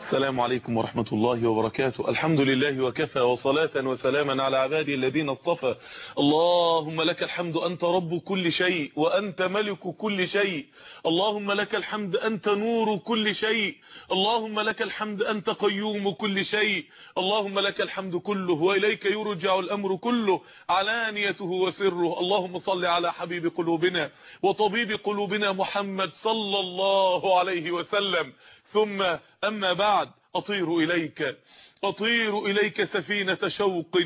السلام عليكم ورحمة الله وبركاته الحمد لله وكفى وصلاة وسلاما على عبادي الذين اصطفى اللهم لك الحمد أنت رب كل شيء وأنت ملك كل شيء اللهم لك الحمد أنت نور كل شيء اللهم لك الحمد أنت قيوم كل شيء اللهم لك الحمد كله وإليك يرجع الأمر كله علانيته وسره اللهم صل على حبيب قلوبنا وطبيب قلوبنا محمد صلى الله عليه وسلم ثم أما بعد أطير إليك أطير إليك سفينة شوق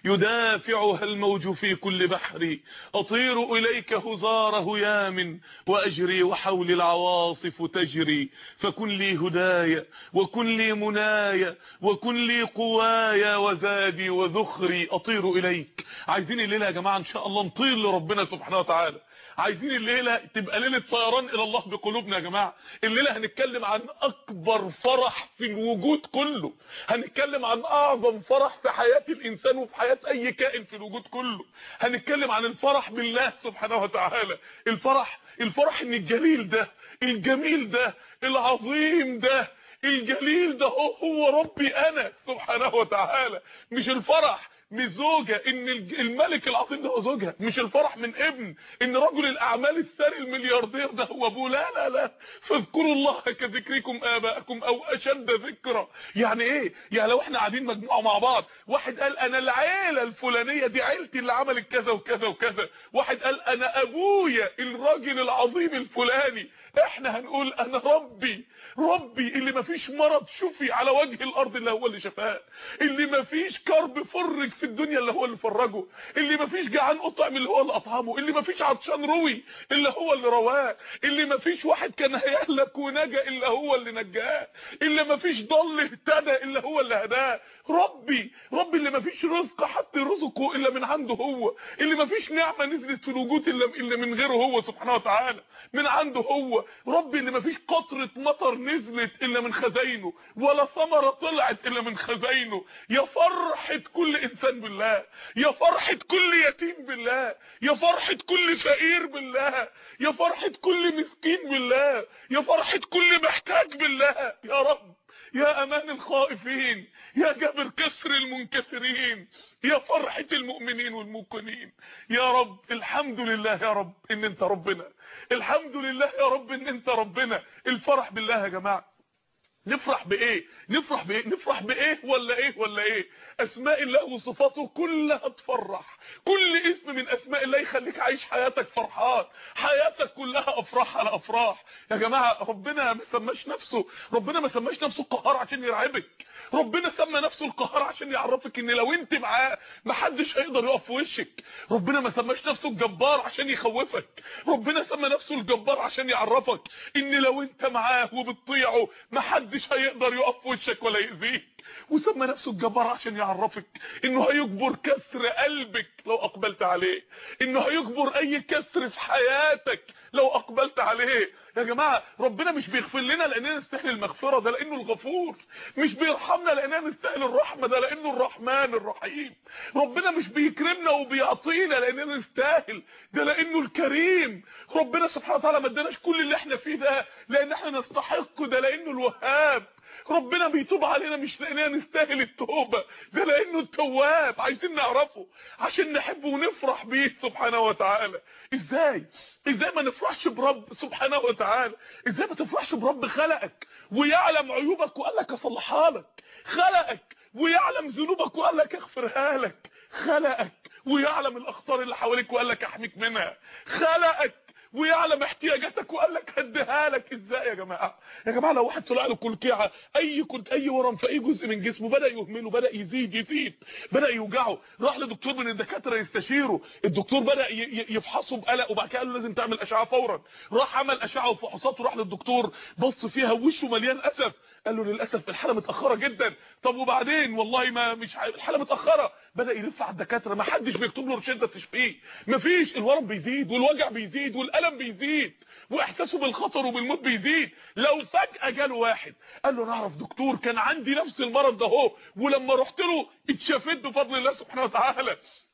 يدافعها الموج في كل بحر أطير إليك هزار هيام وأجري وحول العواصف تجري فكن لي هدايا وكن لي منايا وكن لي قوايا وزادي وذخري أطير إليك عايزين الليلة يا جماعة إن شاء الله نطير لربنا سبحانه وتعالى عايزين الليلة تبقى ليلة طيران الى الله بقلوبنا يا جماعة الليلة هنتكلم عن اكبر فرح في الوجود كله هنتكلم عن اعظم فرح في حياة الانسان وفي حياة اي كائن في الوجود كله هنتكلم عن الفرح بالله سبحانه وتعالى الفرح الفرح ان الجليل ده الجميل ده العظيم ده الجليل ده هو, هو ربي انا سبحانه وتعالى مش الفرح مش زوجة ان الملك العظيم ده هو زوجها مش الفرح من ابن ان رجل الاعمال الثري الملياردير ده هو ابوه لا لا لا فاذكروا الله كذكركم اباءكم او اشد ذكرا يعني ايه يعني لو احنا قاعدين مجموعه مع بعض واحد قال انا العيله الفلانيه دي عيلتي اللي عملت كذا وكذا وكذا واحد قال انا ابويا الراجل العظيم الفلاني احنا هنقول انا ربي ربي اللي مفيش مرض شفي على وجه الارض اللي هو اللي شفاه اللي مفيش كرب فرج في الدنيا اللي هو اللي فرجه اللي مفيش جعان اطعم اللي هو اللي اطعمه اللي مفيش عطشان روي اللي هو اللي رواه اللي مفيش واحد كان هيهلك ونجا الا هو اللي نجاه اللي مفيش ضل اهتدى الا هو اللي هداه ربي ربي اللي مفيش رزق حتى رزقه الا من عنده هو اللي مفيش نعمه نزلت في الوجود الا الا من غيره هو سبحانه وتعالى من عنده هو ربي اللي مفيش قطره مطر نزلت الا من خزاينه ولا ثمره طلعت الا من خزاينه يا فرحه كل انسان بالله يا فرحه كل يتيم بالله يا فرحه كل فقير بالله يا فرحه كل مسكين بالله يا فرحه كل محتاج بالله يا رب يا امان الخائفين يا جابر كسر المنكسرين يا فرحة المؤمنين والموقنين يا رب الحمد لله يا رب ان انت ربنا الحمد لله يا رب ان انت ربنا الفرح بالله يا جماعة نفرح بايه نفرح بايه نفرح بايه ولا ايه ولا ايه اسماء الله وصفاته كلها تفرح كل اسم من اسماء الله يخليك عايش حياتك فرحان حياتك كلها افراح على افراح يا جماعه ربنا ما سماش نفسه ربنا ما سماش نفسه القهار عشان يرعبك ربنا سمى نفسه القهار عشان يعرفك ان لو انت معاه محدش هيقدر يقف في وشك ربنا ما سماش نفسه الجبار عشان يخوفك ربنا سمى نفسه الجبار عشان يعرفك ان لو انت معاه وبتطيعه محدش محدش هيقدر يقف في وشك ولا يأذيك وسمى نفسه الجبار عشان يعرفك انه هيجبر كسر قلبك لو اقبلت عليه انه هيجبر اي كسر في حياتك لو اقبلت عليه يا جماعه ربنا مش بيغفر لنا لاننا نستاهل المغفره ده لانه الغفور مش بيرحمنا لاننا نستاهل الرحمه ده لانه الرحمن الرحيم ربنا مش بيكرمنا وبيعطينا لاننا نستاهل ده لانه الكريم ربنا سبحانه وتعالى ما اداناش كل اللي احنا فيه ده لان احنا نستحق ده لانه الوهاب ربنا بيتوب علينا مش لاننا نستاهل التوبه ده لانه التواب عايزين نعرفه عشان نحبه ونفرح بيه سبحانه وتعالى ازاي ازاي ما نفرحش برب سبحانه وتعالى ازاي ما تفرحش برب خلقك ويعلم عيوبك وقال لك اصلحها لك خلقك ويعلم ذنوبك وقال لك اغفرها لك خلقك ويعلم الاخطار اللي حواليك وقال لك احميك منها خلقك ويعلم احتياجاتك وقال لك هديها لك ازاي يا جماعه يا جماعه لو واحد طلع له كلكعه اي كنت اي ورم في اي جزء من جسمه بدا يهمله بدا يزيد يزيد بدا يوجعه راح لدكتور من الدكاتره يستشيره الدكتور بدا يفحصه بقلق وبعد كده قال له لازم تعمل اشعه فورا راح عمل اشعه وفحوصات وراح للدكتور بص فيها وشه مليان اسف قال له للاسف الحاله متاخره جدا طب وبعدين والله ما مش الحاله متاخره بدا يلف على الدكاتره ما حدش بيكتب له روشته تشفيه مفيش الورم بيزيد والوجع بيزيد والالم بيزيد واحساسه بالخطر وبالموت بيزيد لو فجاه جاله واحد قال له انا اعرف دكتور كان عندي نفس المرض ده اهو ولما رحت له اتشفيت بفضل الله سبحانه وتعالى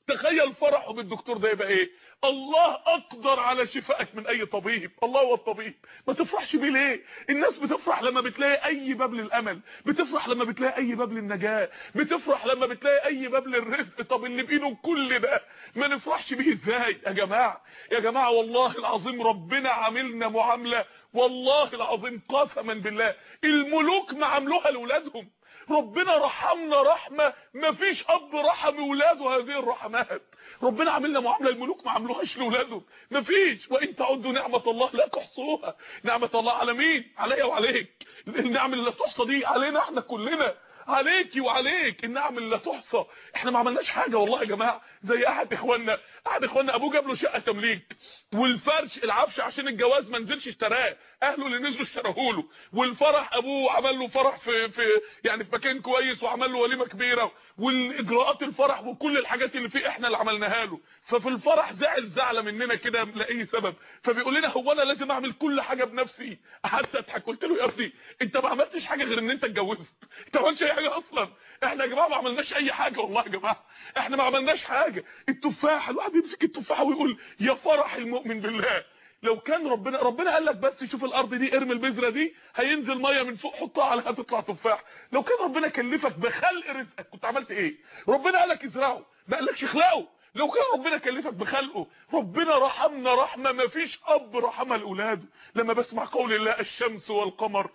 تخيل فرحه بالدكتور ده يبقى ايه الله اقدر على شفائك من اي طبيب الله هو الطبيب ما تفرحش بيه ليه الناس بتفرح لما بتلاقي اي باب للامل بتفرح لما بتلاقي اي باب للنجاه بتفرح لما بتلاقي اي باب للرزق طب اللي بايده كل ده ما نفرحش بيه ازاي يا جماعه يا جماعه والله العظيم ربنا عاملنا معامله والله العظيم قسما بالله الملوك ما عملوها لاولادهم ربنا رحمنا رحمه مفيش اب رحم اولاده هذه الرحمات ربنا عاملنا معامله الملوك ما عملوهاش لاولادهم مفيش وان تعدوا نعمه الله لا تحصوها نعمه الله على مين عليا وعليك النعم اللي لا تحصى دي علينا احنا كلنا عليكي وعليك النعم اللي لا تحصى احنا ما عملناش حاجه والله يا جماعه زي احد اخواننا احد اخواننا ابوه جاب له شقه تمليك والفرش العفش عشان الجواز ما نزلش اشتراه اهله اللي نزلوا اشتروه له والفرح ابوه عمل له فرح في في يعني في مكان كويس وعمل له وليمه كبيره والاجراءات الفرح وكل الحاجات اللي فيه احنا اللي عملناها له ففي الفرح زعل زعله مننا كده لاي سبب فبيقول لنا هو انا لازم اعمل كل حاجه بنفسي قعدت اضحك قلت له يا ابني انت ما عملتش حاجه غير ان انت اتجوزت انت ما عملتش اي حاجه اصلا احنا يا جماعه ما عملناش اي حاجه والله يا جماعه احنا ما عملناش حاجه التفاح الواحد يمسك التفاحه ويقول يا فرح المؤمن بالله لو كان ربنا ربنا قال لك بس شوف الارض دي ارمي البذره دي هينزل ميه من فوق حطها عليها تطلع تفاح لو كان ربنا كلفك بخلق رزقك كنت عملت ايه ربنا قال لك ازرعه ما قالكش اخلقه لو كان ربنا كلفك بخلقه ربنا رحمنا رحمه ما فيش اب رحمها لاولاده لما بسمع قول الله الشمس والقمر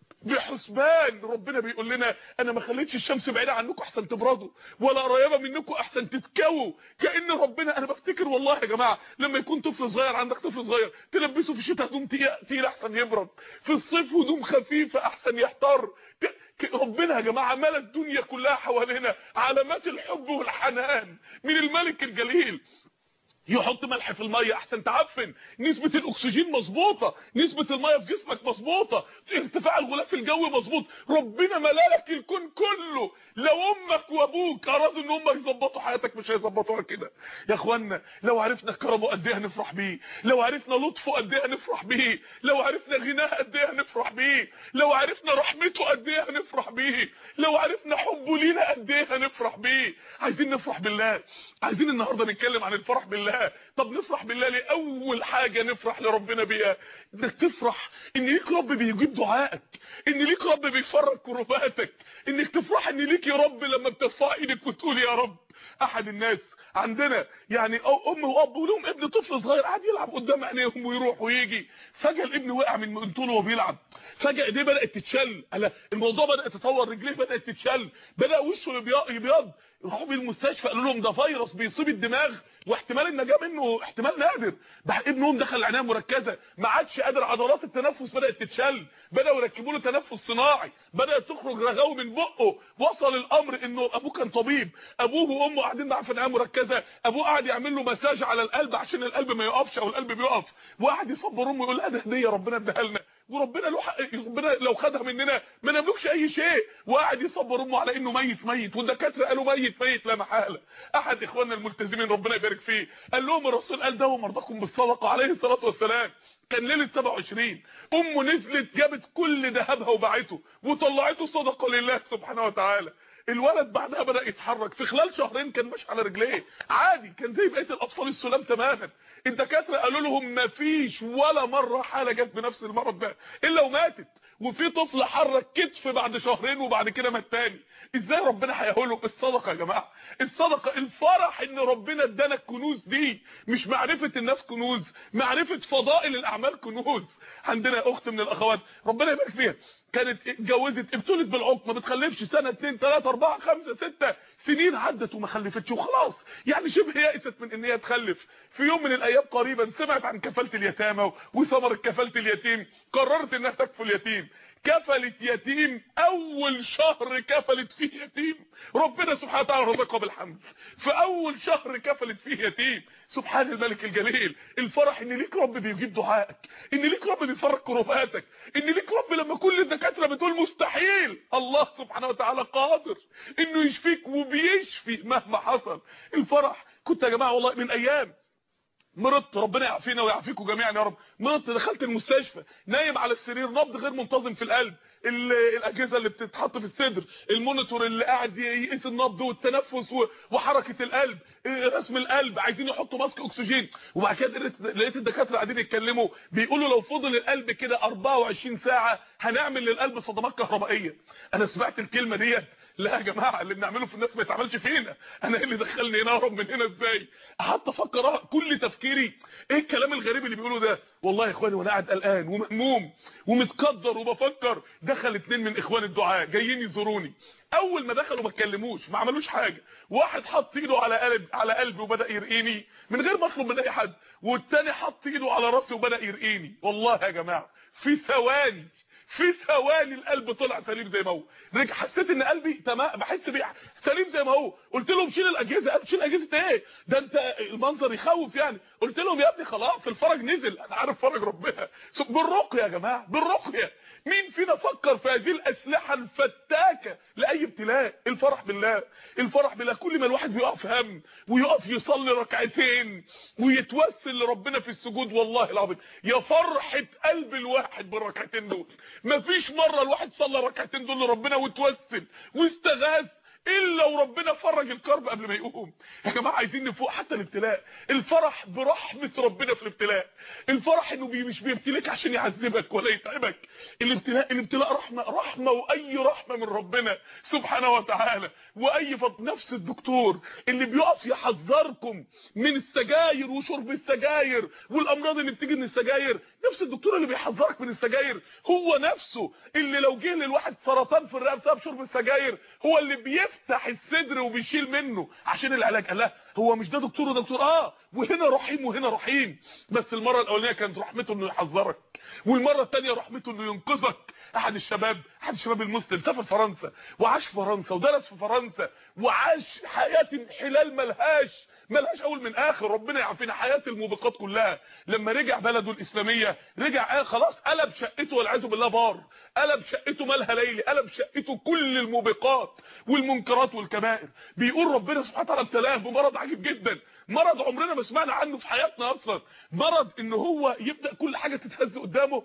بحسبان ربنا بيقول لنا انا ما خليتش الشمس بعيده عنكم احسن تبردوا ولا قريبه منكم احسن تتكووا كان ربنا انا بفتكر والله يا جماعه لما يكون طفل صغير عندك طفل صغير تلبسه في الشتاء هدوم تقيل احسن يبرد في الصيف هدوم خفيفه احسن يحتر ربنا يا جماعه ملا الدنيا كلها حوالينا علامات الحب والحنان من الملك الجليل يحط ملح في الميه احسن تعفن نسبه الاكسجين مظبوطه نسبه الميه في جسمك مظبوطه ارتفاع الغلاف الجوي مظبوط ربنا ملالك الكون كله لو امك وابوك ارادوا ان هم يظبطوا حياتك مش هيظبطوها كده يا اخوانا لو عرفنا كرمه قد ايه هنفرح بيه لو عرفنا لطفه قد ايه هنفرح بيه لو عرفنا غناه قد ايه هنفرح بيه لو عرفنا رحمته قد ايه هنفرح بيه لو عرفنا حبه لينا قد ايه هنفرح بيه عايزين نفرح بالله عايزين النهارده نتكلم عن الفرح بالله طب نفرح بالله ليه اول حاجه نفرح لربنا بيها انك تفرح ان ليك رب بيجيب دعائك ان ليك رب بيفرج كرباتك انك تفرح ان ليك يا رب لما بترفع ايدك وتقول يا رب احد الناس عندنا يعني أو ام واب ولهم ابن طفل صغير قاعد يلعب قدام عينيهم ويروح ويجي فجاه الابن وقع من من طوله وهو بيلعب فجاه ايديه بدات تتشل الموضوع بدا يتطور رجليه بدات تتشل بدا وشه يبيض راحوا بيه المستشفى قالوا لهم ده فيروس بيصيب الدماغ واحتمال النجاه منه احتمال نادر بقى ابنهم دخل عنايه مركزه ما عادش قادر عضلات التنفس بدات تتشل بداوا يركبوا له تنفس صناعي بدات تخرج رغاوي من بقه وصل الامر انه ابوه كان طبيب ابوه وامه قاعدين معاه في عنايه مركزه ابوه قاعد يعمل له مساج على القلب عشان القلب ما يقفش او القلب بيقف وقعد يصبر امه يقول لها ده هديه ربنا اداها لنا وربنا له حق ربنا لو خدها مننا ما نملكش اي شيء وقعد يصبر امه على انه ميت ميت والدكاتره قالوا ميت ميت لا محاله احد اخواننا الملتزمين ربنا يبارك فيه قال لهم الرسول قال داووا مرضاكم بالصدقه عليه الصلاه والسلام كان ليله 27 امه نزلت جابت كل ذهبها وباعته وطلعته صدقه لله سبحانه وتعالى الولد بعدها بدا يتحرك في خلال شهرين كان ماشي على رجليه عادي كان زي بقيه الاطفال السلام تماما الدكاتره قالوا لهم مفيش ولا مره حاله جت بنفس المرض ده الا وماتت وفي طفل حرك كتف بعد شهرين وبعد كده مات تاني ازاي ربنا هيهوله الصدقه يا جماعه الصدقه الفرح ان ربنا ادانا الكنوز دي مش معرفه الناس كنوز معرفه فضائل الاعمال كنوز عندنا اخت من الاخوات ربنا يبارك فيها كانت اتجوزت ابتلت بالعقم ما بتخلفش سنه 2 3 4 5 6 سنين عدت وما خلفتش وخلاص يعني شبه يائست من ان هي تخلف في يوم من الايام قريبا سمعت عن كفاله اليتامى وثمره كفاله اليتيم قررت انها تكفل يتيم كفلت يتيم اول شهر كفلت فيه يتيم ربنا سبحانه وتعالى رزقها بالحمل في اول شهر كفلت فيه يتيم سبحان الملك الجليل الفرح ان ليك رب بيجيب دعائك ان ليك رب بيفرج كرباتك ان ليك رب لما كل الدكاتره بتقول مستحيل الله سبحانه وتعالى قادر انه يشفيك وبيشفي مهما حصل الفرح كنت يا جماعه والله من ايام مرضت ربنا يعافينا ويعافيكم جميعا يا رب مرضت دخلت المستشفى نايم على السرير نبض غير منتظم في القلب الاجهزه اللي بتتحط في الصدر المونيتور اللي قاعد يقيس النبض والتنفس وحركه القلب رسم القلب عايزين يحطوا ماسك اكسجين وبعد كده لقيت الدكاتره قاعدين يتكلموا بيقولوا لو فضل القلب كده 24 ساعه هنعمل للقلب صدمات كهربائيه انا سمعت الكلمه ديت لا يا جماعه اللي بنعمله في الناس ما يتعملش فينا انا ايه اللي دخلني هنا اهرب من هنا ازاي قعدت افكر كل تفكيري ايه الكلام الغريب اللي بيقولوا ده والله يا اخواني وانا قاعد قلقان ومهموم ومتقدر وبفكر دخل اتنين من اخوان الدعاء جايين يزوروني اول ما دخلوا ما اتكلموش ما عملوش حاجه واحد حط ايده على قلب على قلبي وبدا يرقيني من غير ما اطلب من اي حد والتاني حط ايده على راسي وبدا يرقيني والله يا جماعه في ثواني في ثواني القلب طلع سليم زي ما هو رجع حسيت ان قلبي تمام بحس بيه سليم زي ما هو قلت لهم شيل الاجهزه قالوا شيل اجهزه ايه ده انت المنظر يخوف يعني قلت لهم يا ابني خلاص الفرج نزل انا عارف فرج ربنا بالرقيه يا جماعه بالرقيه مين فينا فكر في هذه الاسلحه الفتاكه لاي ابتلاء الفرح بالله الفرح بالله كل ما الواحد بيقف هم ويقف يصلي ركعتين ويتوسل لربنا في السجود والله العظيم يا فرحه قلب الواحد بالركعتين دول مفيش مره الواحد صلى ركعتين دول لربنا وتوسل واستغاث الا وربنا فرج الكرب قبل ما يقوم يا جماعه عايزين نفوق حتى الابتلاء الفرح برحمه ربنا في الابتلاء الفرح انه بي مش بيبتليك عشان يعذبك ولا يتعبك الابتلاء الابتلاء رحمه رحمه واي رحمه من ربنا سبحانه وتعالى واي فضل نفس الدكتور اللي بيقف يحذركم من السجاير وشرب السجاير والامراض اللي بتيجي من السجاير نفس الدكتور اللي بيحذرك من السجاير هو نفسه اللي لو جه للواحد سرطان في الرئه بسبب شرب السجاير هو اللي بيفتح الصدر وبيشيل منه عشان العلاج قال لا هو مش ده دكتور ودكتور اه وهنا رحيم وهنا رحيم بس المره الاولانيه كانت رحمته انه يحذرك والمره الثانيه رحمته انه ينقذك احد الشباب احد الشباب المسلم سافر فرنسا وعاش في فرنسا ودرس في فرنسا وعاش حياه انحلال ملهاش ملهاش اول من اخر ربنا يعافينا حياه الموبقات كلها لما رجع بلده الاسلاميه رجع قال خلاص قلب شقته والعياذ بالله بار قلب شقته مالها ليلي قلب شقته كل الموبقات والمنكرات والكبائر بيقول ربنا سبحانه وتعالى ابتلاه بمرض عجيب جدا مرض عمرنا ما سمعنا عنه في حياتنا اصلا مرض ان هو يبدا كل حاجه تتهز قدامه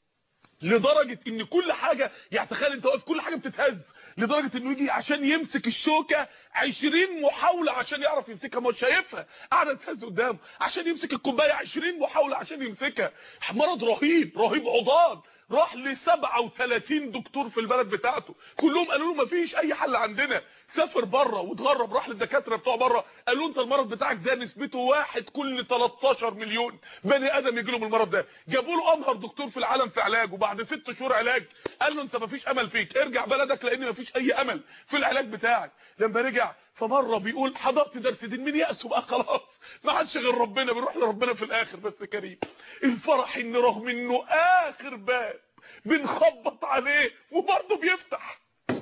لدرجة ان كل حاجة يعني تخيل انت واقف كل حاجة بتتهز لدرجة انه يجي عشان يمسك الشوكة 20 محاولة عشان يعرف يمسكها مش شايفها قاعدة تتهز قدامه عشان يمسك الكوباية 20 محاولة عشان يمسكها مرض رهيب رهيب عضال راح ل 37 دكتور في البلد بتاعته كلهم قالوا له مفيش اي حل عندنا سافر بره واتغرب راح للدكاتره بتوع بره قالوا له انت المرض بتاعك ده نسبته واحد كل 13 مليون بني ادم يجي لهم المرض ده جابوا له امهر دكتور في العالم في علاج وبعد ست شهور علاج قال له انت مفيش امل فيك ارجع بلدك لان مفيش اي امل في العلاج بتاعك لما رجع فمره بيقول حضرت درس دين من يأسه بقى خلاص ما عادش غير ربنا بنروح لربنا في الاخر بس كريم الفرح ان رغم انه اخر باب بنخبط عليه وبرضه بيفتح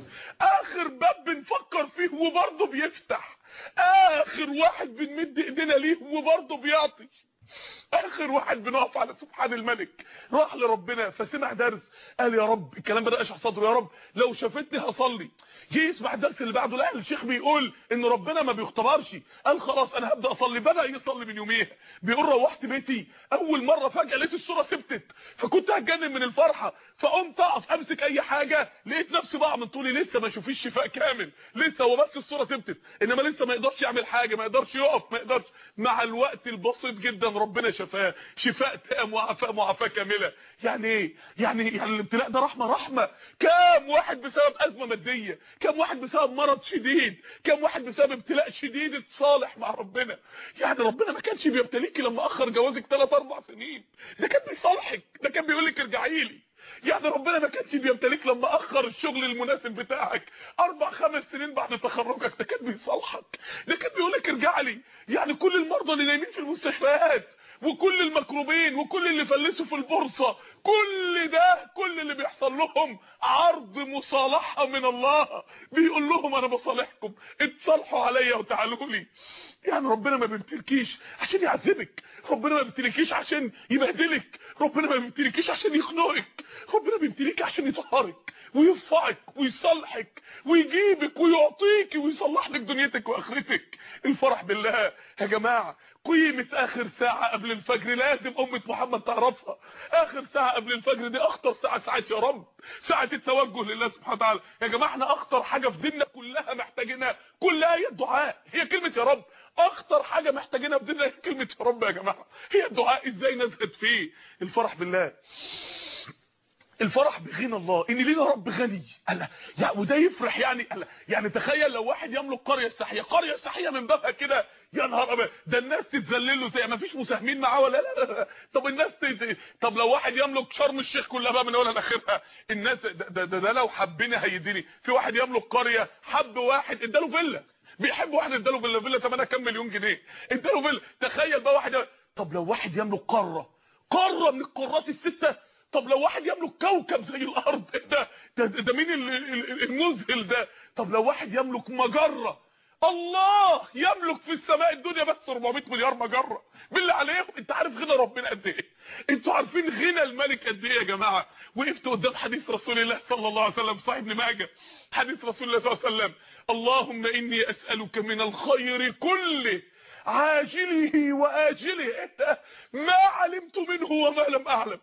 اخر باب بنفكر فيه وبرضه بيفتح اخر واحد بنمد ايدينا ليه وبرضه بيعطي اخر واحد بنقف على سبحان الملك راح لربنا فسمع درس قال يا رب الكلام بدا يشرح صدره يا رب لو شافتني هصلي جه يسمع الدرس اللي بعده لا الشيخ بيقول ان ربنا ما بيختبرش قال خلاص انا هبدا اصلي بدا يصلي من يوميها بيقول روحت بيتي اول مره فجاه لقيت الصوره ثبتت فكنت هتجنن من الفرحه فقمت اقف امسك اي حاجه لقيت نفسي بقع من طولي لسه ما اشوفيش شفاء كامل لسه هو بس الصوره ثبتت انما لسه ما يقدرش يعمل حاجه ما يقدرش يقف ما يقدرش مع الوقت البسيط جدا ربنا شفاه شفاء تام وعفاء معافاه كامله يعني ايه يعني يعني الابتلاء ده رحمه رحمه كام واحد بسبب ازمه ماديه كام واحد بسبب مرض شديد كام واحد بسبب ابتلاء شديد اتصالح مع ربنا يعني ربنا ما كانش بيبتليكي لما اخر جوازك 3 4 سنين ده كان بيصالحك ده كان بيقول لك ارجعي لي يعني ربنا ما كانش بيمتلك لما اخر الشغل المناسب بتاعك اربع خمس سنين بعد تخرجك ده كان بيصالحك ده كان بيقول لك ارجع لي يعني كل المرضى اللي نايمين في المستشفيات وكل المكروبين وكل اللي فلسوا في البورصة كل ده كل اللي بيحصل لهم عرض مصالحة من الله بيقول لهم انا بصالحكم اتصالحوا عليا وتعالوا لي يعني ربنا ما بيبتلكيش عشان يعذبك ربنا ما بيبتلكيش عشان يبهدلك ربنا ما بيبتلكيش عشان يخنقك ربنا بيبتليك عشان يطهرك ويرفعك ويصلحك ويجيبك ويعطيك ويصلح لك دنيتك واخرتك الفرح بالله يا جماعه قيمه اخر ساعه قبل الفجر لازم امه محمد تعرفها اخر ساعه قبل الفجر دي اخطر ساعه ساعه يا رب ساعه التوجه لله سبحانه وتعالى يا جماعه احنا اخطر حاجه في ديننا كلها محتاجينها كلها هي الدعاء هي كلمه يا رب اخطر حاجه محتاجينها في ديننا هي كلمه يا رب يا جماعه هي الدعاء ازاي نزهد فيه الفرح بالله الفرح بغنى الله ان لينا رب غني الله يعني وده يفرح يعني الله يعني تخيل لو واحد يملك قريه ساحيه قريه ساحيه من بابها كده يا نهار ابيض ده الناس تتذلل له زي ما فيش مساهمين معاه ولا لا, لا, لا. طب الناس تت... طب لو واحد يملك شرم الشيخ كلها بقى من اولها لاخرها الناس ده, ده, ده, ده لو حبنا هيديني في واحد يملك قريه حب واحد اداله فيلا بيحب واحد اداله فيلا فيلا ثمنها كام مليون جنيه اداله فيلا تخيل بقى واحد طب لو واحد يملك قاره قاره من القارات السته طب لو واحد يملك كوكب زي الارض ده ده, ده مين المذهل ده طب لو واحد يملك مجره الله يملك في السماء الدنيا بس 400 مليار مجره بالله عليكم انت عارف غنى ربنا قد ايه انتوا عارفين غنى الملك قد ايه يا جماعه وقفت قدام حديث رسول الله صلى الله عليه وسلم صحيح ابن ماجه حديث رسول الله صلى الله عليه وسلم اللهم اني اسالك من الخير كله عاجله واجله ما علمت منه وما لم اعلم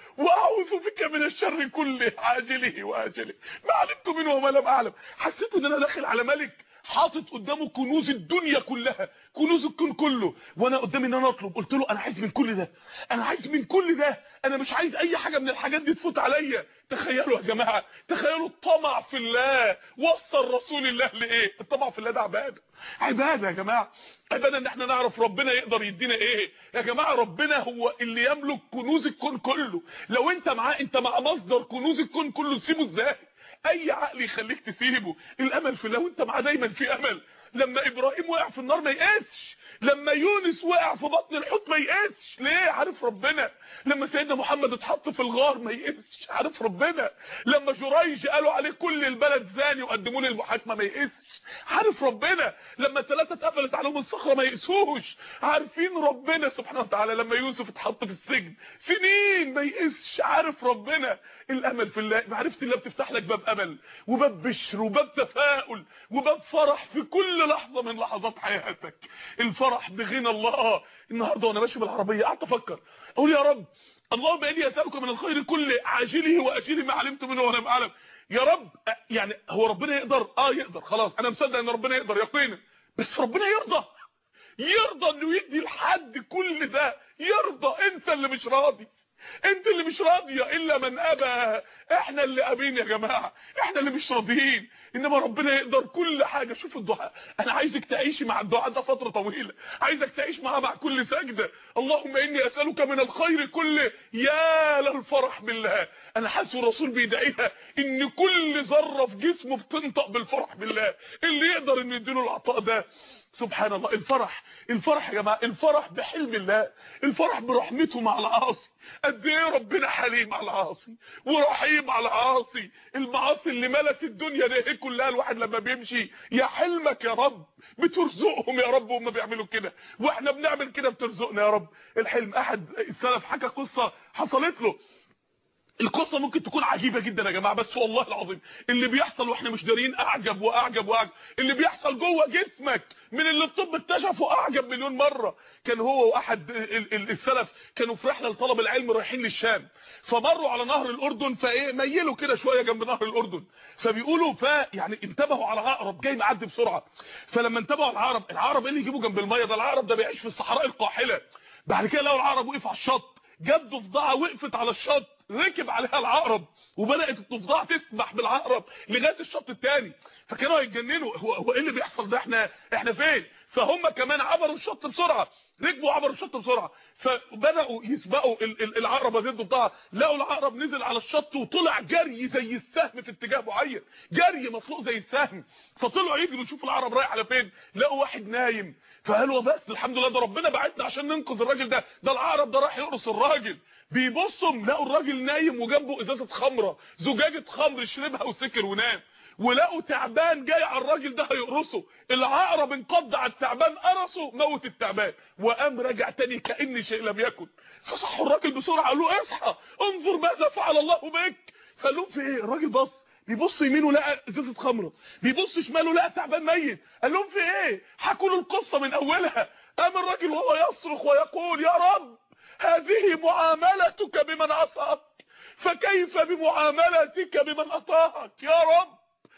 واعوذ بك من الشر كله عاجله واجله ما علمت منه وما لم اعلم حسيت ان انا داخل على ملك حاطط قدامه كنوز الدنيا كلها كنوز الكون كله وانا قدامي ان انا اطلب قلت له انا عايز من كل ده انا عايز من كل ده انا مش عايز اي حاجه من الحاجات دي تفوت عليا تخيلوا يا جماعه تخيلوا الطمع في الله وصل رسول الله لايه الطمع في الله ده عباده عباده يا جماعه عباده ان احنا نعرف ربنا يقدر يدينا ايه يا جماعه ربنا هو اللي يملك كنوز الكون كله لو انت معاه انت مع مصدر كنوز الكون كله تسيبه ازاي اي عقل يخليك تسيبه الامل في الله وانت معاه دايما في امل لما ابراهيم وقع في النار ما يقاسش لما يونس وقع في بطن الحوت ما يقاسش ليه عارف ربنا لما سيدنا محمد اتحط في الغار ما يقاسش عارف ربنا لما جريج قالوا عليه كل البلد زاني وقدموا له المحاكمه ما يقاسش عارف ربنا لما الثلاثه اتقفلت عليهم الصخره ما يقسوش عارفين ربنا سبحانه وتعالى لما يوسف اتحط في السجن سنين ما يقاسش عارف ربنا الامل في الله معرفه الله بتفتح لك باب امل وباب بشر وباب تفاؤل وباب فرح في كل لحظه من لحظات حياتك الفرح بغنى الله النهارده وانا ماشي بالعربيه قعدت افكر اقول يا رب اللهم اني اسالك من الخير كله عاجله واجله ما علمت منه وانا اعلم يا رب يعني هو ربنا يقدر اه يقدر خلاص انا مصدق ان ربنا يقدر يقينا بس ربنا يرضى يرضى انه يدي لحد كل ده يرضى انت اللي مش راضي انت اللي مش راضيه الا من ابى احنا اللي ابين يا جماعه احنا اللي مش راضيين انما ربنا يقدر كل حاجه شوف الدعاء انا عايزك تعيشي مع الدعاء ده فتره طويله عايزك تعيش معاه مع كل سجده اللهم اني اسالك من الخير كله يا للفرح بالله انا حاسس الرسول بيدعيها ان كل ذره في جسمه بتنطق بالفرح بالله اللي يقدر انه يديله العطاء ده سبحان الله الفرح الفرح يا جماعه الفرح بحلم الله الفرح برحمته مع العاصي قد ايه ربنا حليم مع العاصي ورحيم على العاصي المعاصي اللي ملت الدنيا دي كلها الواحد لما بيمشي يا حلمك يا رب بترزقهم يا رب وهم بيعملوا كده واحنا بنعمل كده بترزقنا يا رب الحلم احد السلف حكى قصه حصلت له القصه ممكن تكون عجيبه جدا يا جماعه بس والله العظيم اللي بيحصل واحنا مش دارين اعجب واعجب واعجب اللي بيحصل جوه جسمك من اللي الطب اكتشفه اعجب مليون مره كان هو واحد السلف كانوا في رحله لطلب العلم رايحين للشام فمروا على نهر الاردن فايه ميلوا كده شويه جنب نهر الاردن فبيقولوا ف يعني انتبهوا على عقرب جاي معدي بسرعه فلما انتبهوا على العقرب العقرب ايه اللي يجيبوا جنب الميه ده العقرب ده بيعيش في الصحراء القاحله بعد كده لقوا العقرب وقف على الشط جت ضفدعه وقفت على الشط ركب عليها العقرب وبدات الضفدعه تسبح بالعقرب لغايه الشط الثاني فكانوا هيتجننوا هو هو ايه اللي بيحصل ده احنا احنا فين فهم كمان عبروا الشط بسرعه ركبوا عبروا الشط بسرعه فبداوا يسبقوا العقرب هذه الضفدعه لقوا العقرب نزل على الشط وطلع جري زي السهم في اتجاه معين جري مطلوق زي السهم فطلعوا يجروا يشوفوا العقرب رايح على فين لقوا واحد نايم فقالوا بس الحمد لله ده ربنا بعتنا عشان ننقذ الراجل ده ده العقرب ده راح يقرص الراجل بيبصوا لقوا الراجل نايم وجنبه ازازه خمره زجاجه خمر شربها وسكر ونام ولقوا تعبان جاي على الراجل ده هيقرصه العقرب انقض على التعبان قرصه موت التعبان وقام رجع تاني كان شيء لم يكن فصحوا الراجل بسرعه قالوا اصحى انظر ماذا فعل الله بك فقال لهم في ايه الراجل بص بيبص يمينه لقى ازازه خمره بيبص شماله لقى تعبان ميت قال لهم في ايه حكوا له القصه من اولها قام الراجل وهو يصرخ ويقول يا رب هذه معاملتك بمن عصاك فكيف بمعاملتك بمن اطاعك يا رب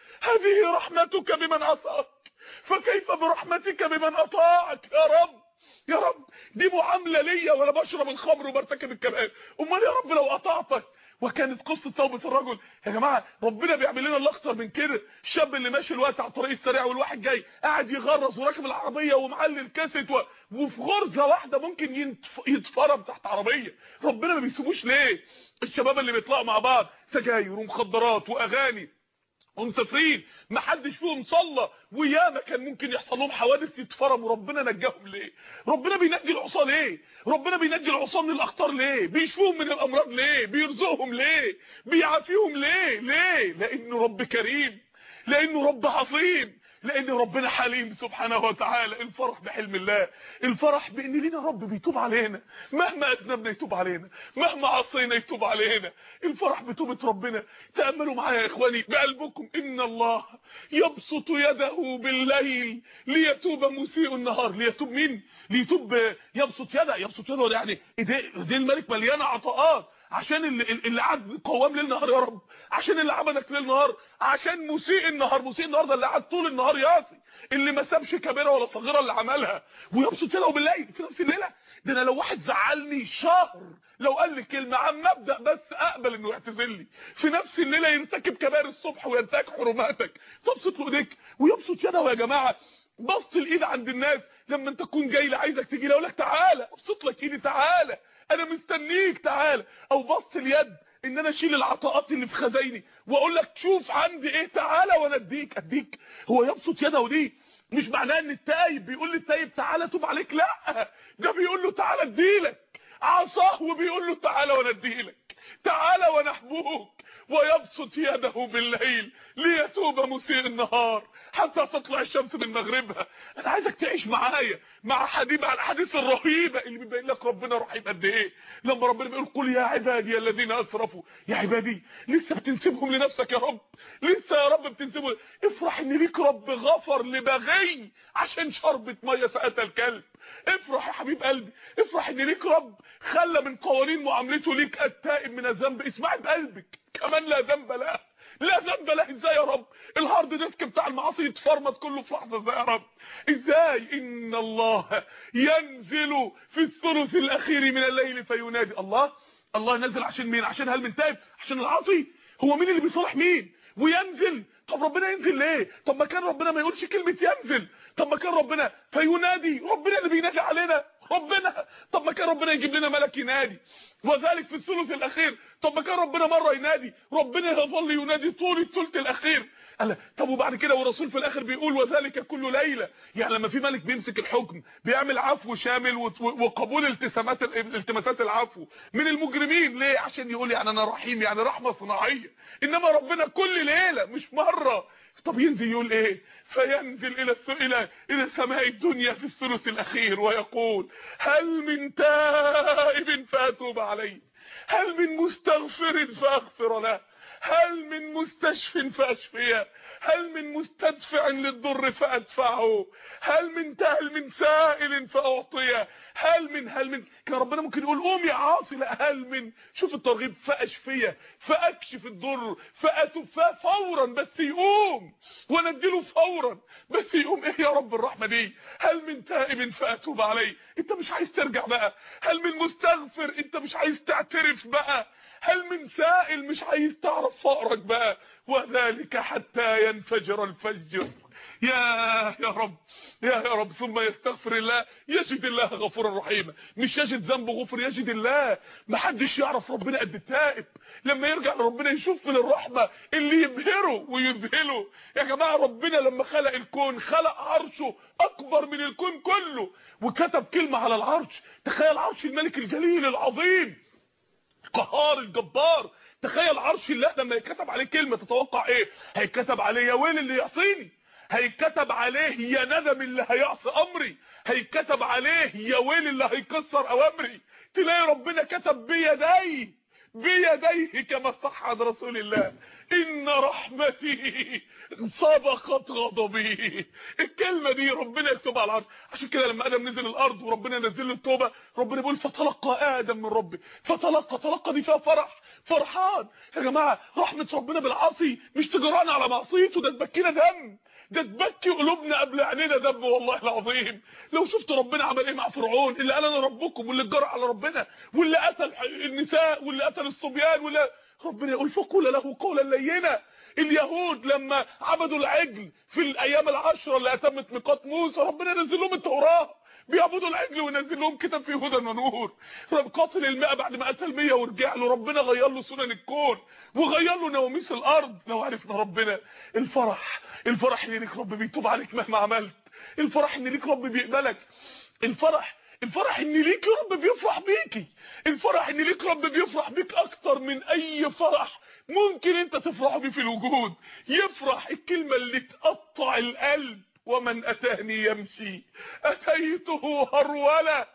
هذه رحمتك بمن عصاك فكيف برحمتك بمن اطاعك يا رب يا رب دي معامله ليا وانا بشرب الخمر وبرتكب الكبائر امال يا رب لو قطعتك وكانت قصه توبه الرجل يا جماعه ربنا بيعمل لنا اللي اكتر من كده الشاب اللي ماشي الوقت على الطريق السريع والواحد جاي قاعد يغرز وراكب العربيه ومعلي الكاسيت و... وفي غرزه واحده ممكن ينتف... يتفرم تحت عربيه ربنا ما بيسيبوش ليه الشباب اللي بيطلعوا مع بعض سجاير ومخدرات واغاني ومسافرين ما حدش فيهم صلى وياما كان ممكن يحصل لهم حوادث يتفرموا ربنا نجاهم ليه ربنا بينجي العصاه ليه ربنا بينجي العصاه من الاخطار ليه بيشفوهم من الامراض ليه بيرزقهم ليه بيعافيهم ليه ليه لانه رب كريم لانه رب عظيم لان ربنا حليم سبحانه وتعالى الفرح بحلم الله الفرح بان لينا رب بيتوب علينا مهما اذنبنا يتوب علينا مهما عصينا يتوب علينا الفرح بتوبه ربنا تاملوا معايا يا اخواني بقلبكم ان الله يبسط يده بالليل ليتوب مسيء النهار ليتوب مين ليتوب يبسط يده يبسط يده يعني ايديه الملك مليانه عطاءات عشان اللي, اللي قعد قوام ليل نهار يا رب عشان اللي عبدك ليل نهار عشان مسيء النهار مسيء النهار ده اللي قعد طول النهار ياسي اللي ما سابش كبيره ولا صغيره اللي عملها ويبسط يده بالليل في نفس الليله ده انا لو واحد زعلني شهر لو قال لي كلمه عم مبدا بس اقبل انه يعتذر لي في نفس الليله يرتكب كبائر الصبح وينتهك حرماتك تبسط له ايديك ويبسط يده يا جماعه بسط الايد عند الناس لما انت تكون جاي لي عايزك تيجي لي اقول لك تعالى ابسط لك ايدي تعالى انا مستنيك تعالى او بسط اليد ان انا اشيل العطاءات اللي في خزايني واقول لك شوف عندي ايه تعالى وانا اديك اديك هو يبسط يده دي مش معناه ان التايب بيقول للتايب تعالى توب عليك لا ده بيقول له تعالى اديلك عصاه وبيقول له تعالى وانا اديلك تعالى وانا احبوك ويبسط يده بالليل ليتوب مسيء النهار حتى تطلع الشمس من مغربها انا عايزك تعيش معايا مع حديث على الاحاديث الرهيبه اللي بيبين لك ربنا رحيم قد ايه لما ربنا بيقول قل يا عبادي الذين اسرفوا يا عبادي لسه بتنسبهم لنفسك يا رب لسه يا رب بتنسبهم افرح ان ليك رب غفر لبغي عشان شربة ميه سقتها الكلب افرح يا حبيب قلبي افرح ان ليك رب خلى من قوانين معاملته ليك التائب من الذنب اسمعي بقلبك كمان لا ذنب له لا ذنب له ازاي يا رب الهارد ديسك بتاع المعاصي يتفرمط كله في لحظه ازاي يا رب ازاي ان الله ينزل في الثلث الاخير من الليل فينادي الله الله نزل عشان مين عشان هل من تائب عشان العاصي هو مين اللي بيصالح مين وينزل طب ربنا ينزل ليه طب ما كان ربنا ما يقولش كلمه ينزل طب ما كان ربنا فينادي ربنا اللي بينادي علينا ربنا طب ما كان ربنا يجيب لنا ملك ينادي وذلك في الثلث الاخير طب ما كان ربنا مره ينادي ربنا يظل ينادي طول الثلث الاخير قال طب وبعد كده والرسول في الاخر بيقول وذلك كل ليله يعني لما في ملك بيمسك الحكم بيعمل عفو شامل وقبول التزامات التماسات العفو من المجرمين ليه عشان يقول يعني انا رحيم يعني رحمه صناعيه انما ربنا كل ليله مش مره طب ينزل يقول ايه فينزل الى الى الى سماء الدنيا في الثلث الاخير ويقول هل من تائب فاتوب عليه هل من مستغفر فاغفر له هل من مستشف فاشفيه هل من مستدفع للضر فادفعه هل من هل من سائل فاعطيه هل من هل من كان ربنا ممكن يقول قوم يا عاصي لا هل من شوف الترغيب فاشفيه فاكشف الضر فاتوفاه فورا بس يقوم ونديله فورا بس يقوم ايه يا رب الرحمه دي هل من تائب فاتوب عليه انت مش عايز ترجع بقى هل من مستغفر انت مش عايز تعترف بقى هل من سائل مش عايز تعرف فقرك بقى وذلك حتى ينفجر الفجر يا يا رب يا يا رب ثم يستغفر الله يجد الله غفورا رحيما مش يجد ذنبه غفر يجد الله محدش يعرف ربنا قد التائب لما يرجع لربنا يشوف من الرحمه اللي يبهره ويذهله يا جماعه ربنا لما خلق الكون خلق عرشه اكبر من الكون كله وكتب كلمه على العرش تخيل عرش الملك الجليل العظيم القهار الجبار تخيل عرش الله لما يتكتب عليه كلمه تتوقع ايه هيتكتب عليه يا ويل اللي يعصيني هيتكتب عليه يا ندم اللي هيعصي امري هيتكتب عليه يا ويل اللي هيكسر اوامري تلاقي ربنا كتب بيديه بيديه كما صح عن رسول الله ان رحمتي سبقت غضبي الكلمه دي ربنا يكتبها على الارض عشان كده لما ادم نزل الارض وربنا نزل له التوبه ربنا بيقول فتلقى ادم من ربي فتلقى تلقى دي فيها فرح فرحان يا جماعه رحمه ربنا بالعاصي مش تجرأنا على معصيته ده تبكينا دم ده تبكي قلوبنا قبل عينينا دم والله العظيم لو شفت ربنا عمل ايه مع فرعون اللي قال انا ربكم واللي اتجرأ على ربنا واللي قتل النساء واللي قتل الصبيان واللي ربنا يقول فقول له قولا لينا اليهود لما عبدوا العجل في الايام العشره اللي اتمت ميقات موسى ربنا نزل لهم التوراه بيعبدوا العجل وينزل لهم كتاب فيه هدى ونور رب قاتل الماء بعد ما قتل 100 ورجع له ربنا غير له سنن الكون وغير له نواميس الارض لو عرفنا ربنا الفرح الفرح اللي ليك رب بيتوب عليك مهما عملت الفرح ان ليك رب بيقبلك الفرح الفرح ان ليك رب بيفرح بيكي الفرح ان ليك رب بيفرح بيك اكتر من اي فرح ممكن انت تفرح بيه في الوجود يفرح الكلمة اللي تقطع القلب ومن اتاني يمشي اتيته هرولا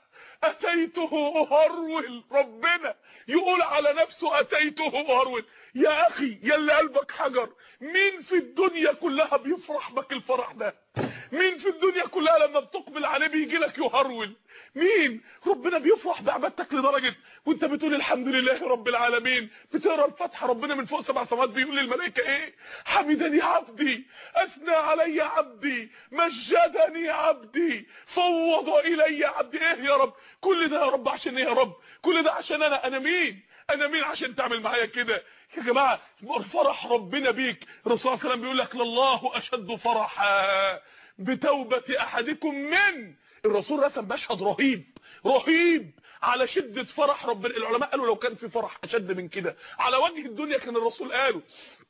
اتيته هرول ربنا يقول على نفسه اتيته هرول يا اخي يا اللي قلبك حجر مين في الدنيا كلها بيفرح بك الفرح ده مين في الدنيا كلها لما بتقبل عليه بيجي لك يهرول مين ربنا بيفرح بعبادتك لدرجه وانت بتقول الحمد لله رب العالمين بتقرا الفاتحه ربنا من فوق سبع سماوات بيقول للملائكه ايه حمدني عبدي اثنى علي عبدي مجدني عبدي فوض الي عبدي ايه يا رب كل ده يا رب عشان ايه يا رب كل ده عشان انا انا مين انا مين عشان تعمل معايا كده يا جماعه فرح ربنا بيك الرسول صلى الله عليه وسلم بيقول لك لله اشد فرحا بتوبه احدكم من الرسول رسم مشهد رهيب رهيب على شدة فرح ربنا العلماء قالوا لو كان في فرح اشد من كده على وجه الدنيا كان الرسول قاله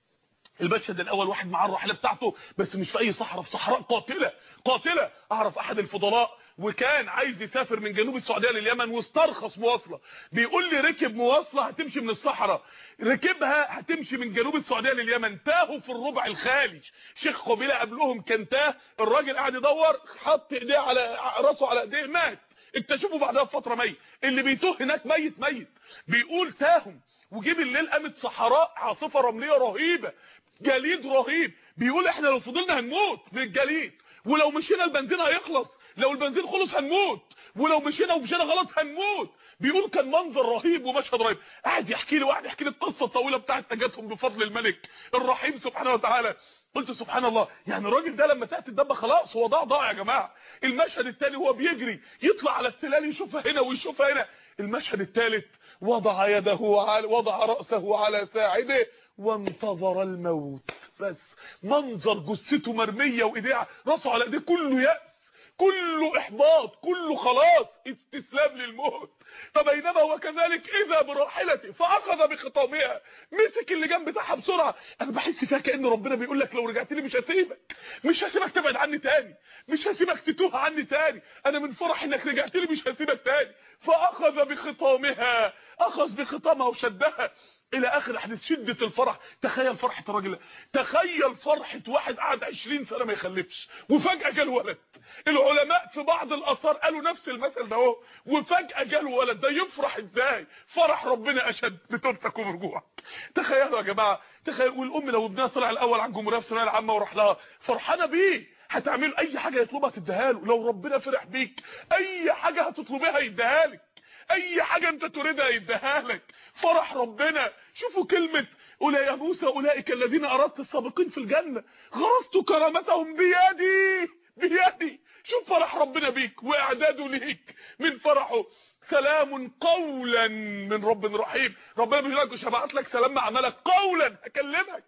المشهد الاول واحد معاه الرحله بتاعته بس مش في اي صحراء في صحراء قاتله قاتله اعرف احد الفضلاء وكان عايز يسافر من جنوب السعوديه لليمن واسترخص مواصله بيقول لي ركب مواصله هتمشي من الصحراء ركبها هتمشي من جنوب السعوديه لليمن تاهوا في الربع الخالي شيخ قبيله قبلهم كان تاه الراجل قاعد يدور حط ايديه على راسه على ايديه مات اكتشفوا بعدها بفتره ميت اللي بيتوه هناك ميت ميت بيقول تاهم وجه بالليل قامت صحراء عاصفه رمليه رهيبه جليد رهيب بيقول احنا لو فضلنا هنموت من الجليد ولو مشينا البنزين هيخلص لو البنزين خلص هنموت ولو مشينا ومشينا غلط هنموت بيقول كان منظر رهيب ومشهد رهيب قاعد يحكي لي واحد يحكي لي القصه الطويله بتاعت نجاتهم بفضل الملك الرحيم سبحانه وتعالى قلت سبحان الله يعني الراجل ده لما تاتي الدبه خلاص هو ضاع ضاع يا جماعه المشهد الثاني هو بيجري يطلع على التلال يشوفها هنا ويشوفها هنا المشهد الثالث وضع يده على وضع راسه على ساعده وانتظر الموت بس منظر جثته مرميه وايديه راسه على ايديه كله يأس كله احباط كله خلاص استسلام للموت فبينما هو كذلك اذا براحلته فاخذ بخطامها مسك اللي جنب بتاعها بسرعه انا بحس فيها كان ربنا بيقول لك لو رجعت لي مش هسيبك مش هسيبك تبعد عني تاني مش هسيبك تتوه عني تاني انا من فرح انك رجعت لي مش هسيبك تاني فاخذ بخطامها اخذ بخطامها وشدها الى اخر حديث شده الفرح تخيل فرحه الراجل تخيل فرحه واحد قعد 20 سنه ما يخلفش وفجاه جاله ولد العلماء في بعض الاثار قالوا نفس المثل ده اهو وفجاه جاله ولد ده يفرح ازاي فرح ربنا اشد بتوبتك ورجوعك تخيلوا يا جماعه تخيل والام لو ابنها طلع الاول على الجمهوريه في الثانويه العامه وراح لها فرحانه بيه هتعمل اي حاجه يطلبها تديها له لو ربنا فرح بيك اي حاجه هتطلبيها يديها لك اي حاجه انت تريدها يديها لك فرح ربنا شوفوا كلمه أولئك يا موسى اولئك الذين اردت السابقين في الجنه غرست كرامتهم بيدي بيدي شوف فرح ربنا بيك واعداده ليك من فرحه سلام قولا من رب رحيم ربنا بيقول لك مش هبعت لك سلام مع ملك قولا هكلمك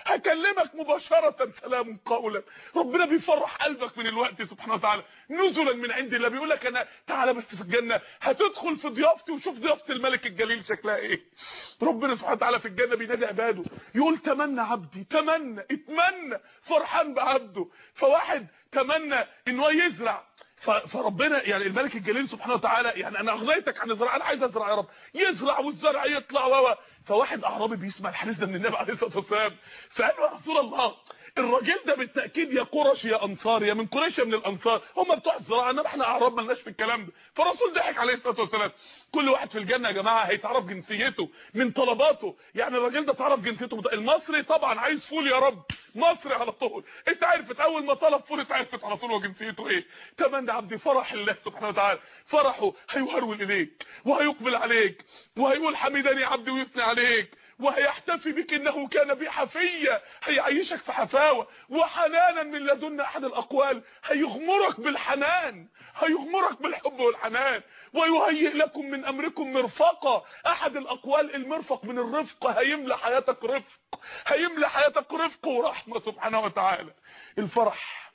هكلمك مباشرة سلام قولا ربنا بيفرح قلبك من الوقت سبحانه وتعالى نزلا من عند الله بيقول لك انا تعالى بس في الجنة هتدخل في ضيافتي وشوف ضيافة الملك الجليل شكلها ايه ربنا سبحانه وتعالى في الجنة بينادي عباده يقول تمنى عبدي تمنى اتمنى فرحان بعبده فواحد تمنى ان هو يزرع فربنا يعني الملك الجليل سبحانه وتعالى يعني انا اغنيتك عن الزراعه انا عايز ازرع يا رب يزرع والزرع يطلع و فواحد اعرابي بيسمع الحديث ده من النبي عليه الصلاه والسلام فقال له يا رسول الله الراجل ده بالتاكيد يا قرش يا انصار يا من قريش يا من الانصار هم بتوع الزراعه انما احنا اعراب مالناش في الكلام ده فالرسول ضحك عليه الصلاه والسلام كل واحد في الجنه يا جماعه هيتعرف جنسيته من طلباته يعني الراجل ده تعرف جنسيته المصري طبعا عايز فول يا رب مصري على طول انت عرفت اول ما طلب فول انت عرفت على طول هو جنسيته ايه تمنى عبدي فرح الله سبحانه وتعالى فرحه هيهرول اليك وهيقبل عليك وهيقول حمدني عبدي ويثني عليك وهيحتفي بك انه كان بي حفية هيعيشك في حفاوة وحنانا من لدن احد الاقوال هيغمرك بالحنان هيغمرك بالحب والحنان ويهيئ لكم من امركم مرفقة احد الاقوال المرفق من الرفق هيملى حياتك رفق هيملى حياتك رفق ورحمة سبحانه وتعالى الفرح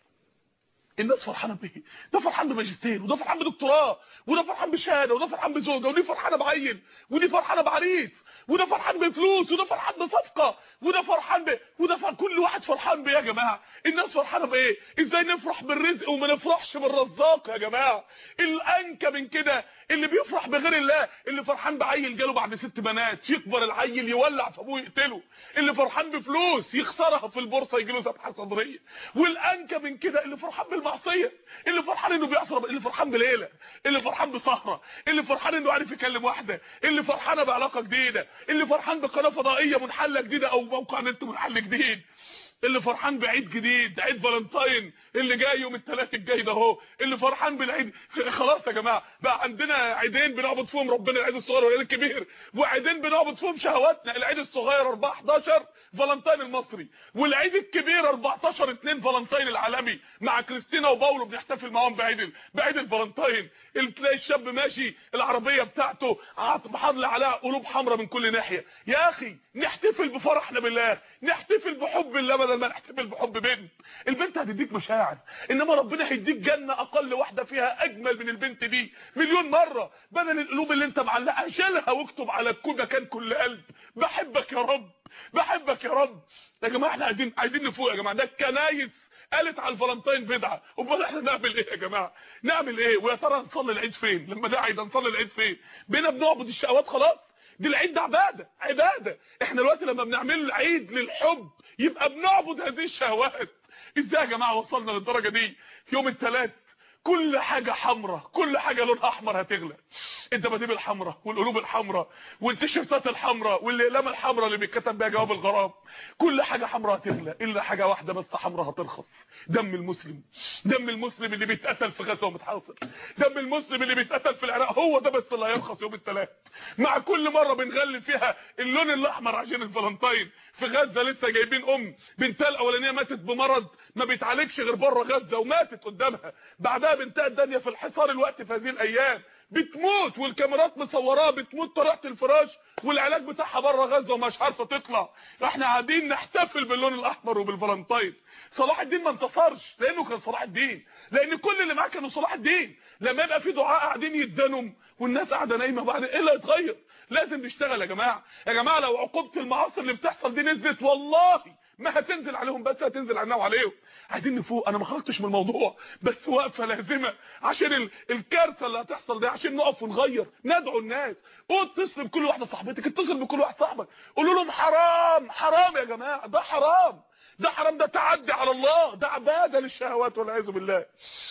الناس فرحانه بيه ده فرحان بماجستير وده فرحان بدكتوراه وده فرحان بشهاده وده فرحان بزوجه ودي فرحانه بعيل ودي فرحانه بعريس وده فرحان بفلوس وده فرحان بصفقه وده فرحان ب... وده فرحان كل واحد فرحان بيه يا جماعه الناس فرحانه بايه ازاي نفرح بالرزق وما نفرحش بالرزاق يا جماعه الانكى من كده اللي بيفرح بغير الله اللي فرحان بعيل جاله بعد ست بنات يكبر العيل يولع في ابوه يقتله اللي فرحان بفلوس يخسرها في البورصه يجي له ذبحه صدريه والانكى من كده اللي فرحان بالمعصيه اللي فرحان انه بيعصر اللي فرحان بليله اللي فرحان بسهره اللي فرحان انه عارف يكلم واحده اللي فرحانه بعلاقه جديده اللي فرحان بقناه فضائيه منحله جديده او موقع نت منحل جديد اللي فرحان بعيد جديد عيد فالنتاين اللي جاي يوم الثلاث الجاي ده اهو اللي فرحان بالعيد خلاص يا جماعه بقى عندنا عيدين بنعبد فيهم ربنا العيد الصغير والعيد الكبير وعيدين بنعبد فيهم شهواتنا العيد الصغير 4 11 فالنتاين المصري والعيد الكبير 14 2 فالنتاين العالمي مع كريستينا وباولو بنحتفل معاهم بعيد بعيد الفالنتاين اللي تلاقي الشاب ماشي العربيه بتاعته محاضله عليها قلوب حمراء من كل ناحيه يا اخي نحتفل بفرحنا بالله نحتفل بحب الله بدل ما نحتفل بحب بنت البنت هتديك مشاعر انما ربنا هيديك جنه اقل واحده فيها اجمل من البنت دي مليون مره بدل القلوب اللي انت معلقها شيلها واكتب على كل مكان كل قلب بحبك يا رب بحبك يا رب يا جماعه احنا عايزين عايزين نفوق يا جماعه ده الكنايس قالت على الفالنتين بدعه امال احنا نعمل ايه يا جماعه نعمل ايه ويا ترى نصلي العيد فين لما ده عيد نصلي العيد فين بينا بنعبد الشهوات خلاص دي العيد ده عباده عباده احنا دلوقتي لما بنعمل عيد للحب يبقى بنعبد هذه الشهوات ازاي يا جماعه وصلنا للدرجه دي يوم الثلاث كل حاجة حمراء كل حاجة لونها احمر هتغلى الدباديب الحمراء والقلوب الحمراء والتيشيرتات الحمراء والاقلام الحمراء اللي بيتكتب بيها جواب الغرام كل حاجة حمراء هتغلى الا حاجة واحدة بس حمراء هترخص دم المسلم دم المسلم اللي بيتقتل في غزة ومتحاصر دم المسلم اللي بيتقتل في العراق هو ده بس اللي هيرخص يوم الثلاث مع كل مرة بنغلي فيها اللون الاحمر عشان الفالنتين في غزة لسه جايبين ام بنتها الاولانيه ماتت بمرض ما بيتعالجش غير بره غزة وماتت قدامها بعدها بنتها الدنيا في الحصار الوقت في هذه الايام بتموت والكاميرات مصوراها بتموت طريقه الفراش والعلاج بتاعها بره غزه ومش عارفه تطلع احنا قاعدين نحتفل باللون الاحمر وبالفالنتين صلاح الدين ما انتصرش لانه كان صلاح الدين لان كل اللي معاه كانوا صلاح الدين لما يبقى في دعاء قاعدين يدنوا والناس قاعده نايمه بعد ايه اللي هيتغير لازم نشتغل يا جماعه يا جماعه لو عقوبه المعاصي اللي بتحصل دي نزلت والله ما هتنزل عليهم بس هتنزل علينا وعليهم عايزين نفوق انا ما خرجتش من الموضوع بس وقفه لازمه عشان ال... الكارثه اللي هتحصل دي عشان نقف ونغير ندعو الناس اتصل بكل واحده صاحبتك اتصل بكل واحد صاحبك قولوا لهم حرام حرام يا جماعه ده حرام ده حرام ده تعدي على الله ده عباده للشهوات والعياذ بالله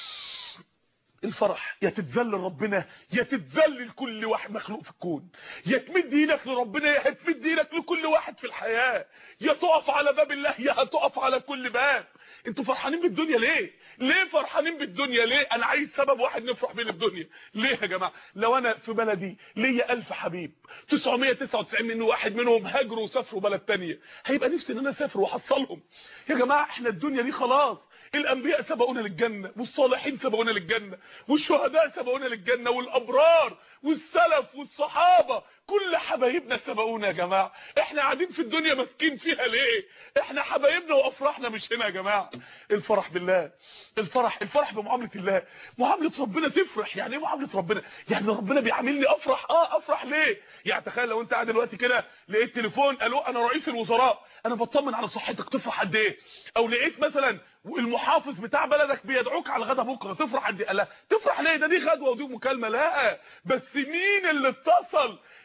الفرح يا تتذلل ربنا يا تتذلل كل واحد مخلوق في الكون يا تمد ايدك لربنا يا تمد ايدك لكل واحد في الحياه يا تقف على باب الله يا هتقف على كل باب انتوا فرحانين بالدنيا ليه ليه فرحانين بالدنيا ليه انا عايز سبب واحد نفرح بين الدنيا ليه يا جماعه لو انا في بلدي ليا 1000 حبيب 999 من واحد منهم هاجروا وسافروا بلد تانية هيبقى نفسي ان انا اسافر واحصلهم يا جماعه احنا الدنيا دي خلاص الانبياء سبقونا للجنه والصالحين سبقونا للجنه والشهداء سبقونا للجنه والابرار والسلف والصحابه كل حبايبنا سبقونا يا جماعه احنا قاعدين في الدنيا ماسكين فيها ليه احنا حبايبنا وافراحنا مش هنا يا جماعه الفرح بالله الفرح الفرح بمعامله الله معامله ربنا تفرح يعني ايه معامله ربنا يعني ربنا بيعاملني افرح اه افرح ليه يعني تخيل لو انت قاعد دلوقتي كده لقيت تليفون قالوا انا رئيس الوزراء انا بطمن على صحتك تفرح قد ايه او لقيت مثلا المحافظ بتاع بلدك بيدعوك على الغدا بكره تفرح قد ايه لا تفرح ليه ده دي غدوه ودي مكالمه لا بس مين اللي اتصل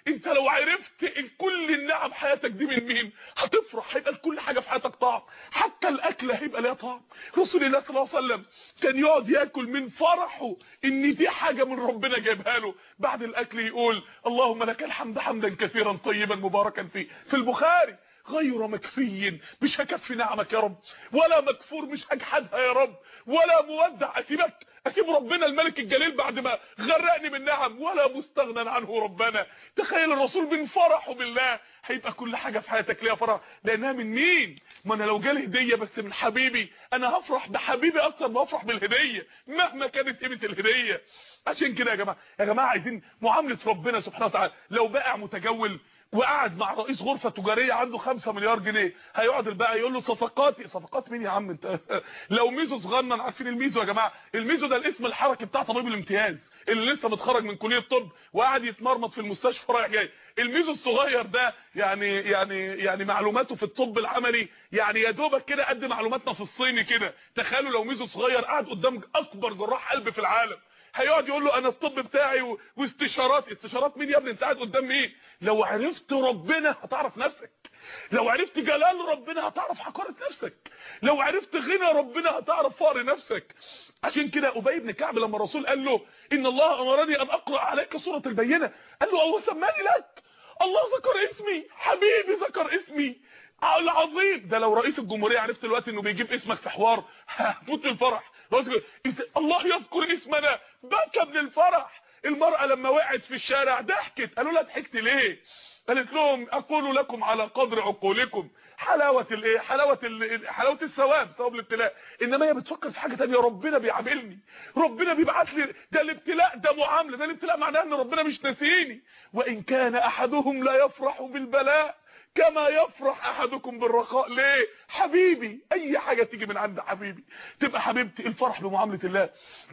انت لو عرفت كل النعم حياتك دي من مين هتفرح هيبقى كل حاجه في حياتك طعم حتى الاكل هيبقى ليها طعم رسول الله صلى الله عليه وسلم كان يقعد ياكل من فرحه ان دي حاجه من ربنا جايبها له بعد الاكل يقول اللهم لك الحمد حمدا كثيرا طيبا مباركا فيه في البخاري غير مكفي مش هكفي نعمك يا رب ولا مكفور مش هجحدها يا رب ولا مودع اسيبك اسيب ربنا الملك الجليل بعد ما غرقني بالنعم ولا مستغنى عنه ربنا تخيل الرسول من فرحه بالله هيبقى كل حاجه في حياتك ليها فرح لانها من مين ما انا لو جالي هديه بس من حبيبي انا هفرح بحبيبي اكتر ما افرح بالهديه مهما كانت قيمه الهديه عشان كده يا جماعه يا جماعه عايزين معامله ربنا سبحانه وتعالى لو بائع متجول وقعد مع رئيس غرفة تجارية عنده 5 مليار جنيه هيقعد البائع يقول له صفقاتي صفقات مين يا عم انت لو ميزو صغنن عارفين الميزو يا جماعه الميزو ده الاسم الحركي بتاع طبيب الامتياز اللي لسه متخرج من كليه الطب وقاعد يتمرمط في المستشفى رايح جاي الميزو الصغير ده يعني يعني يعني معلوماته في الطب العملي يعني يا دوبك كده قد معلوماتنا في الصيني كده تخيلوا لو ميزو صغير قاعد قدام اكبر جراح قلب في العالم هيقعد يقول له انا الطب بتاعي و... واستشارات استشارات مين يا ابني انت قاعد قدام مين لو عرفت ربنا هتعرف نفسك لو عرفت جلال ربنا هتعرف حقارة نفسك لو عرفت غنى ربنا هتعرف فقر نفسك عشان كده ابي بن كعب لما الرسول قال له ان الله امرني ان اقرا عليك سوره البينه قال له الله سماني لك الله ذكر اسمي حبيبي ذكر اسمي العظيم ده لو رئيس الجمهوريه عرفت دلوقتي انه بيجيب اسمك في حوار هموت من الفرح الله يذكر اسمنا بكى من الفرح المرأة لما وقعت في الشارع ضحكت قالوا لها ضحكت ليه قالت لهم اقول لكم على قدر عقولكم حلاوه الايه حلاوه ال... حلاوه الثواب ثواب الابتلاء انما هي بتفكر في حاجه ثانيه ربنا بيعاملني ربنا بيبعت لي ده الابتلاء ده معامله ده الابتلاء معناه ان ربنا مش ناسيني وان كان احدهم لا يفرح بالبلاء كما يفرح احدكم بالرخاء ليه حبيبي اي حاجه تيجي من عند حبيبي تبقى حبيبتي الفرح بمعامله الله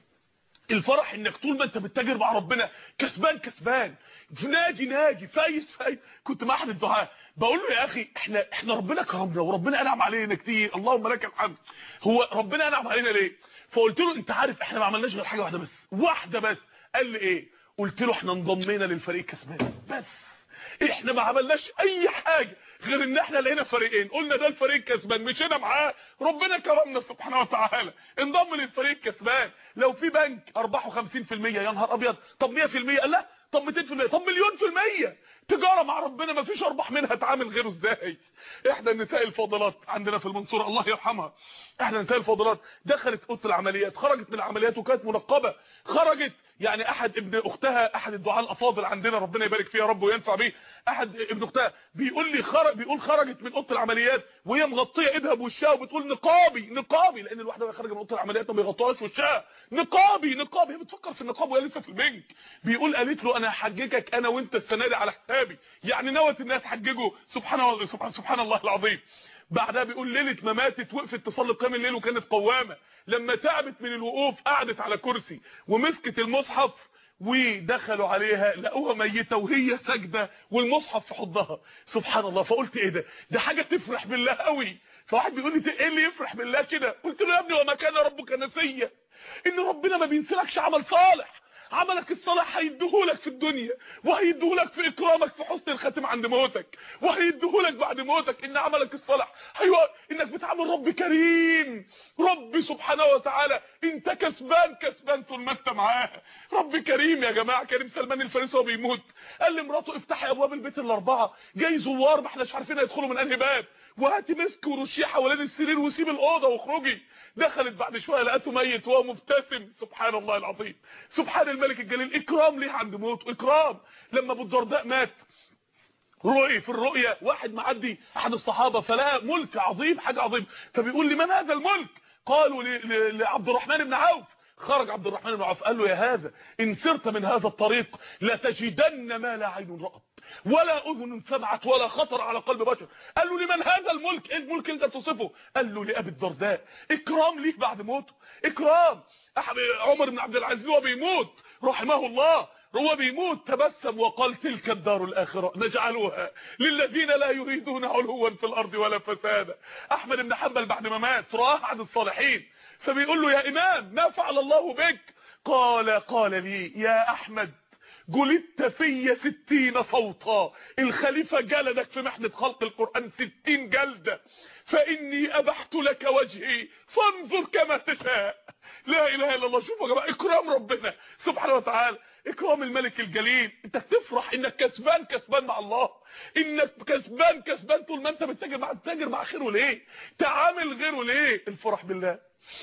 الفرح انك طول ما انت بتتاجر مع ربنا كسبان كسبان ناجي ناجي فايز فايز كنت مع احد الدعاء بقول له يا اخي احنا احنا ربنا كرمنا وربنا انعم علينا كتير اللهم لك الحمد هو ربنا انعم علينا ليه فقلت له انت عارف احنا ما عملناش غير حاجه واحده بس واحده بس قال لي ايه قلت له احنا انضمينا للفريق كسبان بس احنا ما عملناش اي حاجه غير ان احنا لقينا فريقين قلنا ده الفريق كسبان مشينا معاه ربنا كرمنا سبحانه وتعالى انضم للفريق كسبان لو في بنك ارباحه 50% يا نهار ابيض طب 100% قال لا طب 200% طب مليون في المية تجاره مع ربنا ما فيش ارباح منها تعامل غيره ازاي احدى النساء الفاضلات عندنا في المنصوره الله يرحمها احدى النساء الفاضلات دخلت اوضه العمليات خرجت من العمليات وكانت منقبه خرجت يعني احد ابن اختها احد الدعاء الافاضل عندنا ربنا يبارك فيه يا رب وينفع بيه احد ابن اختها بيقول لي خرج بيقول خرجت من اوضه العمليات وهي مغطيه ايدها بوشها وبتقول نقابي نقابي لان الواحده وهي خارجه من اوضه العمليات ما بيغطوهاش وشها نقابي نقابي هي بتفكر في النقاب وهي لسه في البنك بيقول قالت له انا هحججك انا وانت السنه دي على حسابي يعني نوت انها تحججه سبحان الله سبحان, سبحان الله العظيم بعدها بيقول ليله ما ماتت وقفت تصلي قيام الليل وكانت قوامه لما تعبت من الوقوف قعدت على كرسي ومسكت المصحف ودخلوا عليها لقوها ميته وهي ساجده والمصحف في حضها سبحان الله فقلت ايه ده ده حاجه تفرح بالله قوي فواحد بيقول لي ايه اللي يفرح بالله كده قلت له يا ابني وما كان ربك نسيا ان ربنا ما بينسلكش عمل صالح عملك الصالح هيديهولك في الدنيا وهيديهولك في اكرامك في حسن الخاتم عند موتك وهيديهولك بعد موتك ان عملك الصالح ايوه انك بتعامل رب كريم رب سبحانه وتعالى انت كسبان كسبان طول ما انت معاه رب كريم يا جماعه كريم سلمان الفارسي وهو بيموت قال لمراته افتحي ابواب البيت الاربعه جاي زوار ما احناش عارفين هيدخلوا من انهي باب وهاتي مسك ورشيه حوالين السرير وسيب الاوضه واخرجي دخلت بعد شويه لقيته ميت وهو مبتسم سبحان الله العظيم سبحان الملك الجليل اكرام ليه عند موته اكرام لما ابو الدرداء مات رؤي في الرؤيا واحد معدي احد الصحابه فلقى ملك عظيم حاجه عظيمه فبيقول لي من هذا الملك قالوا لعبد الرحمن بن عوف خرج عبد الرحمن بن عوف قال له يا هذا ان سرت من هذا الطريق لتجدن ما لا عين رأت ولا اذن سمعت ولا خطر على قلب بشر قال له لمن هذا الملك ايه الملك اللي انت بتصفه قال له لابي الدرداء اكرام ليك بعد موته اكرام عمر بن عبد العزيز وهو بيموت رحمه الله هو بيموت تبسم وقال تلك الدار الاخره نجعلها للذين لا يريدون علوا في الارض ولا فسادا احمد بن حنبل بعد ما مات راه احد الصالحين فبيقول له يا امام ما فعل الله بك قال قال لي يا احمد جلدت في ستين صوتا الخليفة جلدك في محنة خلق القرآن ستين جلدة فإني أبحت لك وجهي فانظر كما تشاء لا إله إلا الله شوفوا يا جماعة إكرام ربنا سبحانه وتعالى إكرام الملك الجليل أنت تفرح إنك كسبان كسبان مع الله إنك كسبان كسبان طول ما أنت بتتاجر مع التاجر مع خيره ليه تعامل غيره ليه الفرح بالله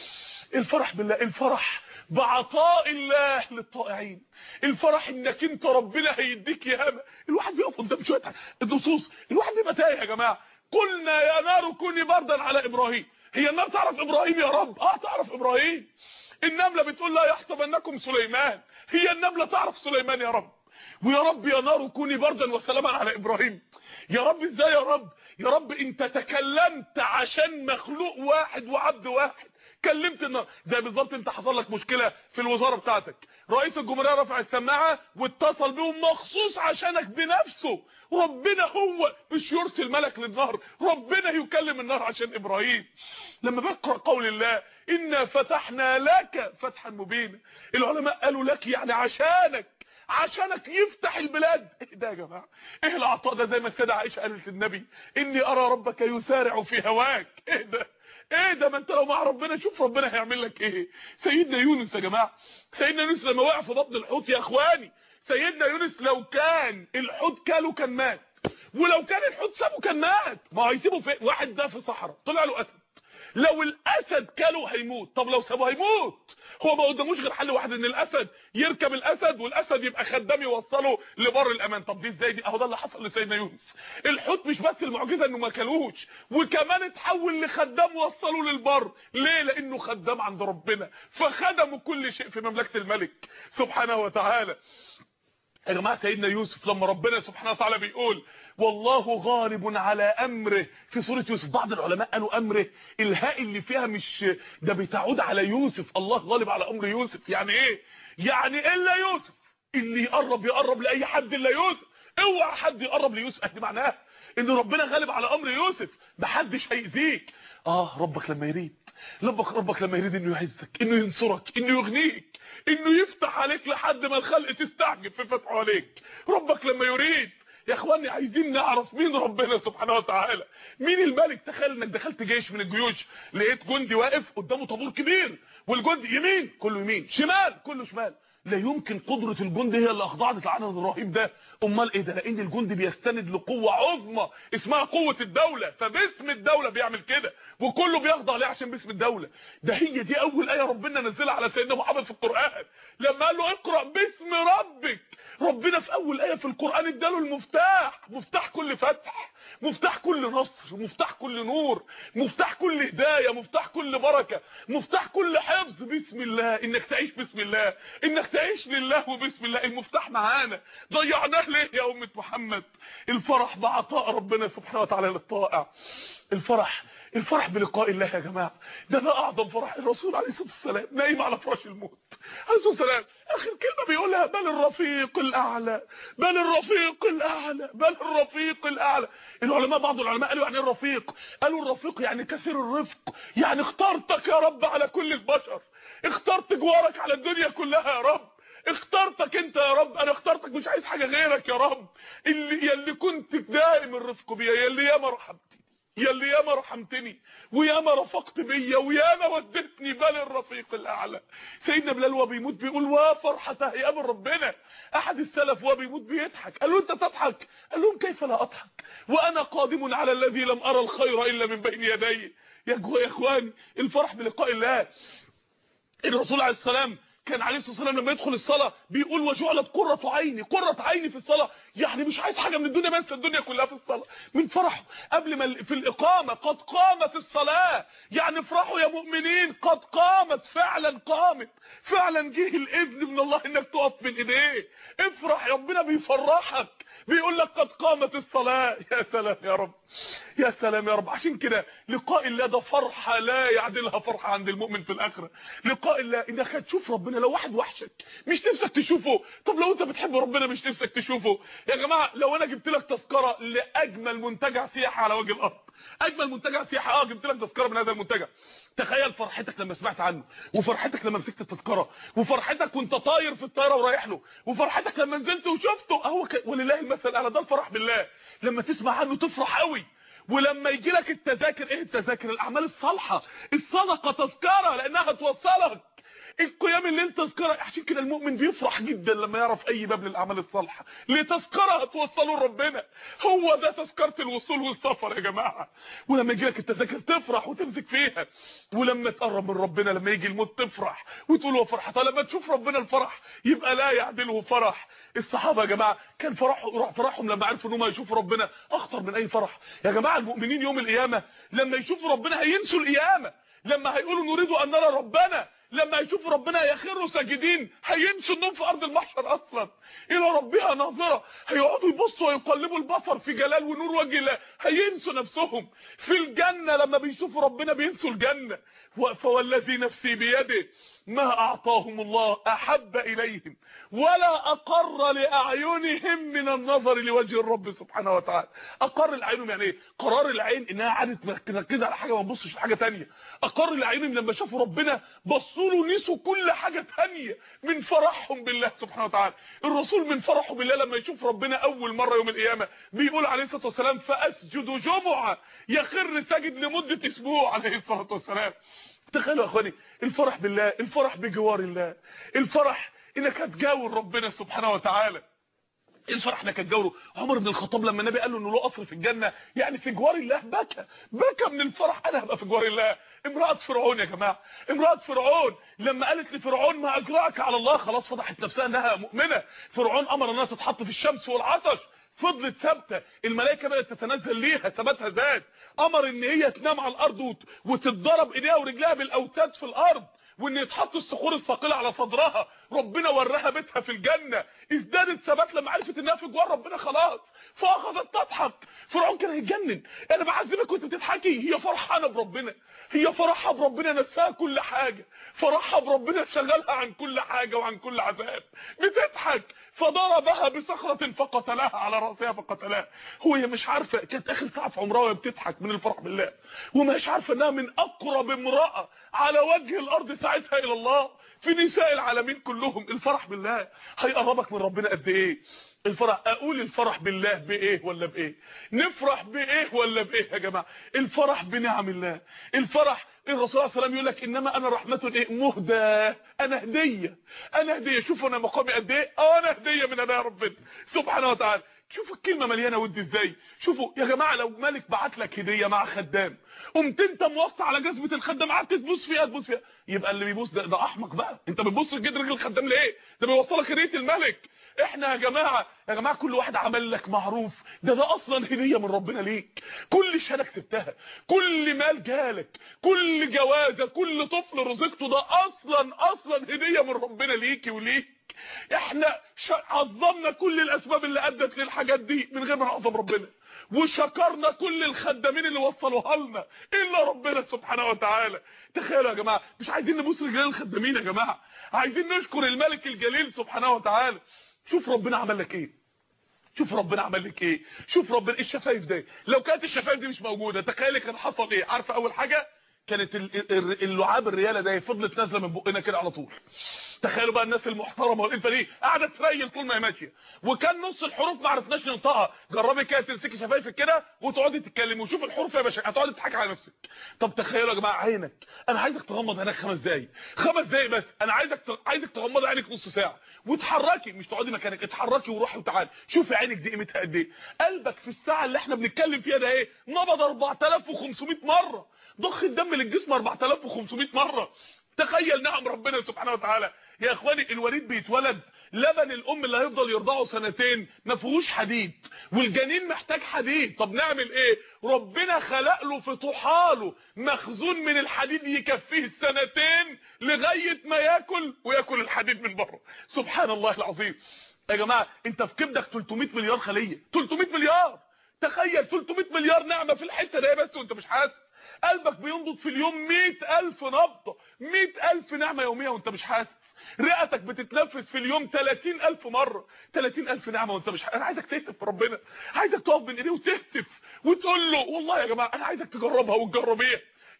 الفرح بالله الفرح بعطاء الله للطائعين الفرح انك انت ربنا هيديك ياما الواحد بيقف قدام شويه النصوص الواحد بيبقى تايه يا جماعه قلنا يا نار كوني بردا على ابراهيم هي النار تعرف ابراهيم يا رب اه تعرف ابراهيم النمله بتقول لا يحسبنكم سليمان هي النمله تعرف سليمان يا رب ويا رب يا نار كوني بردا وسلاما على ابراهيم يا رب ازاي يا رب يا رب انت تكلمت عشان مخلوق واحد وعبد واحد كلمت النار زي بالظبط انت حصل لك مشكله في الوزاره بتاعتك رئيس الجمهوريه رفع السماعه واتصل بيهم مخصوص عشانك بنفسه ربنا هو مش يرسل ملك للنار ربنا يكلم النار عشان ابراهيم لما بقرا قول الله انا فتحنا لك فتحا مبينا العلماء قالوا لك يعني عشانك عشانك يفتح البلاد ايه ده يا جماعه ايه العطاء ده زي ما السيده عائشه قالت للنبي اني ارى ربك يسارع في هواك ايه ده ايه ده ما انت لو مع ربنا شوف ربنا هيعمل لك ايه سيدنا يونس يا جماعه سيدنا يونس لما وقع في بطن الحوت يا اخواني سيدنا يونس لو كان الحوت كاله كان مات ولو كان الحوت سابه كان مات ما هيسيبه في واحد ده في صحراء طلع له اسد لو الاسد كاله هيموت طب لو سابه هيموت هو ما قداموش غير حل واحد ان الاسد يركب الاسد والاسد يبقى خدام يوصله لبر الامان طب دي ازاي دي اهو ده اللي حصل لسيدنا يونس الحوت مش بس المعجزه انه ما كلوش وكمان اتحول لخدام وصله للبر ليه لانه خدام عند ربنا فخدموا كل شيء في مملكه الملك سبحانه وتعالى يا جماعه سيدنا يوسف لما ربنا سبحانه وتعالى بيقول والله غالب على امره في سوره يوسف بعض العلماء قالوا امره الهاء اللي فيها مش ده بتعود على يوسف الله غالب على امر يوسف يعني ايه يعني الا يوسف اللي يقرب يقرب لاي حد الا يوسف اوعى حد يقرب ليوسف ادي معناها ان ربنا غالب على امر يوسف محدش هيأذيك اه ربك لما يريد ربك ربك لما يريد انه يعزك انه ينصرك انه يغنيك انه يفتح عليك لحد ما الخلق تستعجب في فتحه عليك ربك لما يريد يا اخواني عايزين نعرف مين ربنا سبحانه وتعالى مين الملك تخيل انك دخلت جيش من الجيوش لقيت جندي واقف قدامه طابور كبير والجندي يمين كله يمين شمال كله شمال لا يمكن قدرة الجندي هي اللي اخضعت العدد الرهيب ده امال ايه ده لان الجندي بيستند لقوة عظمى اسمها قوة الدولة فباسم الدولة بيعمل كده وكله بيخضع ليه عشان باسم الدولة ده هي دي اول ايه ربنا نزلها على سيدنا محمد في القرآن لما قال له اقرأ باسم ربك ربنا في اول ايه في القرآن اداله المفتاح مفتاح كل فتح مفتاح كل نصر مفتاح كل نور مفتاح كل هداية مفتاح كل بركة مفتاح كل حفظ بسم الله انك تعيش بسم الله انك تعيش لله وبسم الله المفتاح معانا ضيعناه ليه يا امة محمد الفرح بعطاء ربنا سبحانه وتعالى للطائع الفرح الفرح بلقاء الله يا جماعه ده ده اعظم فرح الرسول عليه الصلاه والسلام نايم على فراش الموت عليه الصلاه والسلام اخر كلمه بيقولها بل الرفيق الاعلى بل الرفيق الاعلى بل الرفيق الاعلى العلماء بعض العلماء قالوا يعني الرفيق قالوا الرفيق يعني كثير الرفق يعني اخترتك يا رب على كل البشر اخترت جوارك على الدنيا كلها يا رب اخترتك انت يا رب انا اخترتك مش عايز حاجه غيرك يا رب اللي يلي كنت دائم الرفق بيا يلي ياما رحمتني يلي ياما رحمتني وياما رفقت بيا وياما ودتني بل الرفيق الاعلى سيدنا بلال وهو بيموت بيقول وا فرحته يقابل ربنا احد السلف وهو بيموت بيضحك قال له انت تضحك قال لهم كيف لا اضحك وانا قادم على الذي لم ارى الخير الا من بين يدي يا يا اخوان الفرح بلقاء الله الرسول عليه السلام كان عليه الصلاه والسلام لما يدخل الصلاه بيقول وجعلت قرة عيني قرة عيني في الصلاه يعني مش عايز حاجه من الدنيا بنسى الدنيا كلها في الصلاه من فرحه قبل ما في الاقامه قد قامت الصلاه يعني افرحوا يا مؤمنين قد قامت فعلا قامت فعلا جه الاذن من الله انك تقف بين ايديه افرح ربنا بيفرحك بيقول لك قد قامت الصلاه يا سلام يا رب يا سلام يا رب عشان كده لقاء الله ده فرحه لا يعدلها فرحه عند المؤمن في الاخره لقاء الله انك هتشوف ربنا لو واحد وحشك مش نفسك تشوفه طب لو انت بتحب ربنا مش نفسك تشوفه يا جماعه لو انا جبت لك تذكره لاجمل منتجع سياحه على وجه الارض اجمل منتجع سياحه اه جبت لك تذكره من هذا المنتجع تخيل فرحتك لما سمعت عنه وفرحتك لما مسكت التذكره وفرحتك وانت طاير في الطياره ورايح له وفرحتك لما نزلت وشفته اهو ك... ولله المثل الاعلى ده الفرح بالله لما تسمع عنه تفرح قوي ولما يجي لك التذاكر ايه التذاكر الاعمال الصالحه الصدقه تذكره لانها هتوصلك القيام اللي انت تذكره عشان كده المؤمن بيفرح جدا لما يعرف اي باب للاعمال الصالحه لتذكره هتوصله لربنا هو ده تذكره الوصول والسفر يا جماعه ولما يجي لك التذاكر تفرح وتمسك فيها ولما تقرب من ربنا لما يجي الموت تفرح وتقول هو فرحه لما تشوف ربنا الفرح يبقى لا يعدله فرح الصحابه يا جماعه كان فرحهم فرحهم لما عرفوا ان هم يشوفوا ربنا اخطر من اي فرح يا جماعه المؤمنين يوم القيامه لما يشوفوا ربنا هينسوا القيامه لما هيقولوا نريد ان نرى ربنا لما يشوفوا ربنا يخروا ساجدين هينسوا النوم في ارض المحشر اصلا الى ربها ناظره هيقعدوا يبصوا ويقلبوا البصر في جلال ونور وجه الله هينسوا نفسهم في الجنه لما بيشوفوا ربنا بينسوا الجنه فوالذي نفسي بيده ما اعطاهم الله احب اليهم ولا اقر لاعينهم من النظر لوجه الرب سبحانه وتعالى اقر العين يعني ايه قرار العين انها قعدت مركزه على حاجه ما تبصش في حاجه ثانيه اقر العين لما شافوا ربنا بصوا له نسوا كل حاجه ثانيه من فرحهم بالله سبحانه وتعالى الرسول من فرحه بالله لما يشوف ربنا اول مره يوم القيامه بيقول عليه الصلاه والسلام فاسجد جمعه يخر ساجد لمده اسبوع عليه الصلاه والسلام تخيلوا يا اخواني الفرح بالله الفرح بجوار الله الفرح انك هتجاور ربنا سبحانه وتعالى الفرح انك هتجاوره عمر بن الخطاب لما النبي قال له انه له قصر في الجنه يعني في جوار الله بكى بكى من الفرح انا هبقى في جوار الله امراه فرعون يا جماعه امراه فرعون لما قالت لفرعون ما اجراك على الله خلاص فضحت نفسها انها مؤمنه فرعون امر انها تتحط في الشمس والعطش فضلت ثابته الملائكه بدات تتنزل ليها ثباتها زاد امر ان هي تنام على الارض وتتضرب ايديها ورجلها بالاوتاد في الارض وان يتحط الصخور الثقيله على صدرها ربنا وراها بيتها في الجنه ازدادت ثبات لما عرفت انها في جوار ربنا خلاص فاخذت تضحك فرعون كان هيتجنن انا بعذبك وانت بتضحكي هي فرحانه بربنا هي فرحها بربنا نساها كل حاجه فرحها بربنا شغلها عن كل حاجه وعن كل عذاب بتضحك فضربها بصخره فقتلها على راسها فقتلها هو هي مش عارفه كانت اخر ساعه في عمرها وهي بتضحك من الفرح بالله ومش عارفه انها من اقرب امراه على وجه الارض ساعتها الى الله في نساء العالمين كلهم الفرح بالله هيقربك من ربنا قد ايه الفرح اقول الفرح بالله بايه ولا بايه نفرح بايه ولا بايه يا جماعه الفرح بنعم الله الفرح الرسول صلى الله عليه وسلم يقول لك انما انا رحمه ايه مهدى انا هديه انا هديه شوفوا انا مقامي قد ايه اه انا هديه من انا ربنا سبحانه وتعالى شوفوا الكلمه مليانه ود ازاي شوفوا يا جماعه لو ملك بعت لك هديه مع خدام قمت انت موطي على جزمه الخدام قعدت تبوس فيها تبوس فيها يبقى اللي بيبوس ده, ده احمق بقى انت بتبص لجد رجل الخدام ليه ده بيوصلك هديه الملك احنا يا جماعه يا جماعه كل واحد عمل لك معروف ده ده اصلا هديه من ربنا ليك كل شهاده كسبتها كل مال جالك كل جوازه كل طفل رزقته ده اصلا اصلا هديه من ربنا ليكي وليك احنا عظمنا كل الاسباب اللي ادت للحاجات دي من غير ما نعظم ربنا وشكرنا كل الخدامين اللي وصلوها لنا الا ربنا سبحانه وتعالى تخيلوا يا جماعه مش عايزين نبص رجال الخدامين يا جماعه عايزين نشكر الملك الجليل سبحانه وتعالى شوف ربنا عمل لك ايه شوف ربنا عمل لك ايه شوف ربنا الشفايف دي لو كانت الشفايف دي مش موجوده تخيل كان حصل ايه عارفه اول حاجه كانت اللعاب الرياله ده فضلت نازله من بقنا كده على طول تخيلوا بقى الناس المحترمه والانفه دي قاعده تريل طول ما هي ماشيه وكان نص الحروف ما عرفناش ننطقها جربي كده تمسكي شفايفك كده وتقعدي تتكلمي وشوف الحروف يا باشا هتقعدي تضحكي على نفسك طب تخيلوا يا جماعه عينك انا عايزك تغمض عينك خمس دقايق خمس دقايق بس انا عايزك ت... عايزك تغمض عينك نص ساعه وتحركي مش تقعدي مكانك اتحركي وروحي وتعالي شوفي عينك دي قيمتها قد ايه قلبك في الساعه اللي احنا بنتكلم فيها ده ايه نبض 4500 مره ضخ الدم للجسم 4500 مره تخيل نعم ربنا سبحانه وتعالى يا اخواني الوليد بيتولد لبن الام اللي هيفضل يرضعه سنتين ما فيهوش حديد والجنين محتاج حديد طب نعمل ايه ربنا خلق له في طحاله مخزون من الحديد يكفيه السنتين لغايه ما ياكل وياكل الحديد من بره سبحان الله العظيم يا جماعه انت في كبدك 300 مليار خليه 300 مليار تخيل 300 مليار نعمه في الحته دي بس وانت مش حاسس قلبك بينبض في اليوم 100000 نبضه 100000 نعمه يوميه وانت مش حاسس رئتك بتتنفس في اليوم 30000 مره 30000 نعمه وانت مش انا عايزك تهتف في ربنا عايزك تقف بين ايديه وتهتف وتقول له والله يا جماعه انا عايزك تجربها وتجربيها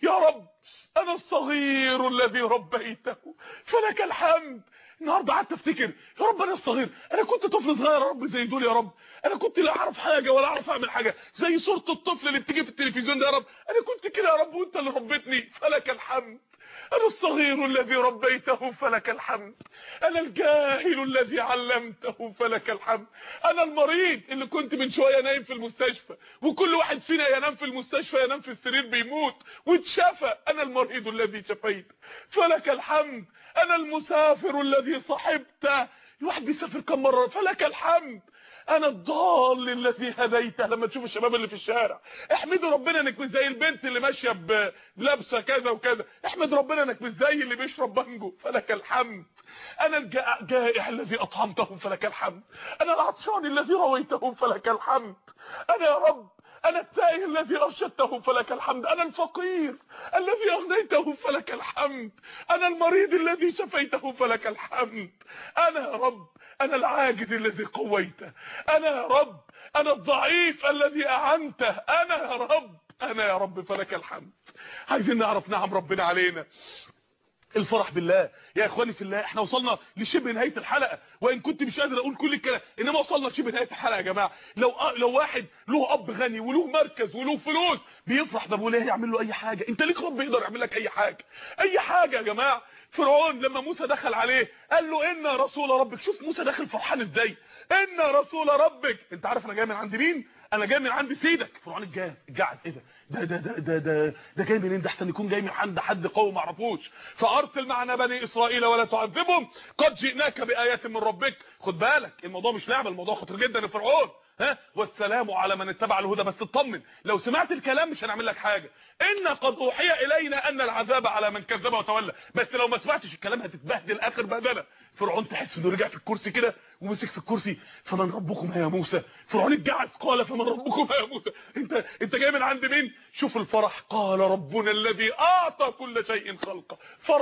يا رب انا الصغير الذي ربيته فلك الحمد النهارده قعدت افتكر يا رب انا الصغير انا كنت طفل صغير يا رب زي دول يا رب انا كنت لا اعرف حاجه ولا اعرف اعمل حاجه زي صوره الطفل اللي بتيجي في التلفزيون ده يا رب انا كنت كده يا رب وانت اللي ربيتني فلك الحمد انا الصغير الذي ربيته فلك الحمد انا الجاهل الذي علمته فلك الحمد انا المريض اللي كنت من شويه نايم في المستشفى وكل واحد فينا ينام في المستشفى ينام في السرير بيموت واتشفى انا المريض الذي شفيت فلك الحمد انا المسافر الذي صحبته الواحد بيسافر كم مره فلك الحمد انا الضال الذي هديته لما تشوف الشباب اللي في الشارع احمدوا ربنا انك مش زي البنت اللي ماشيه بلبسه كذا وكذا احمد ربنا انك مش زي اللي بيشرب بانجو فلك الحمد انا الجائع الذي اطعمته فلك الحمد انا العطشان الذي رويته فلك الحمد انا يا رب انا التائه الذي ارشدته فلك الحمد انا الفقير الذي اغنيته فلك الحمد انا المريض الذي شفيته فلك الحمد انا يا رب انا العاجز الذي قويته انا يا رب انا الضعيف الذي اعنته انا يا رب انا يا رب فلك الحمد عايزين نعرف نعم ربنا علينا الفرح بالله يا اخواني في الله احنا وصلنا لشبه نهايه الحلقه وان كنت مش قادر اقول كل الكلام انما وصلنا لشبه نهايه الحلقه يا جماعه لو لو واحد له اب غني وله مركز وله فلوس بيفرح ده بيقول ايه يعمل له اي حاجه انت ليك رب يقدر يعمل لك اي حاجه اي حاجه يا جماعه فرعون لما موسى دخل عليه قال له ان رسول ربك شوف موسى داخل فرحان ازاي ان رسول ربك انت عارف انا جاي من عند مين انا جاي من عند سيدك فرعون الجاهز الجعز ايه ده ده ده ده ده ده, ده جاي منين ده احسن يكون جاي من عند حد قوي ما اعرفوش فارسل معنا بني اسرائيل ولا تعذبهم قد جئناك بايات من ربك خد بالك الموضوع مش لعبه الموضوع خطير جدا يا فرعون ها والسلام على من اتبع الهدى بس اطمن لو سمعت الكلام مش هنعمل لك حاجه ان قد اوحي الينا ان العذاب على من كذب وتولى بس لو ما سمعتش الكلام هتتبهدل اخر بهدله فرعون تحس انه رجع في الكرسي كده ومسك في الكرسي فمن ربكم يا موسى فرعون الجعس قال فمن ربكم يا موسى انت انت جاي من عند مين شوف الفرح قال ربنا الذي اعطى كل شيء خلقه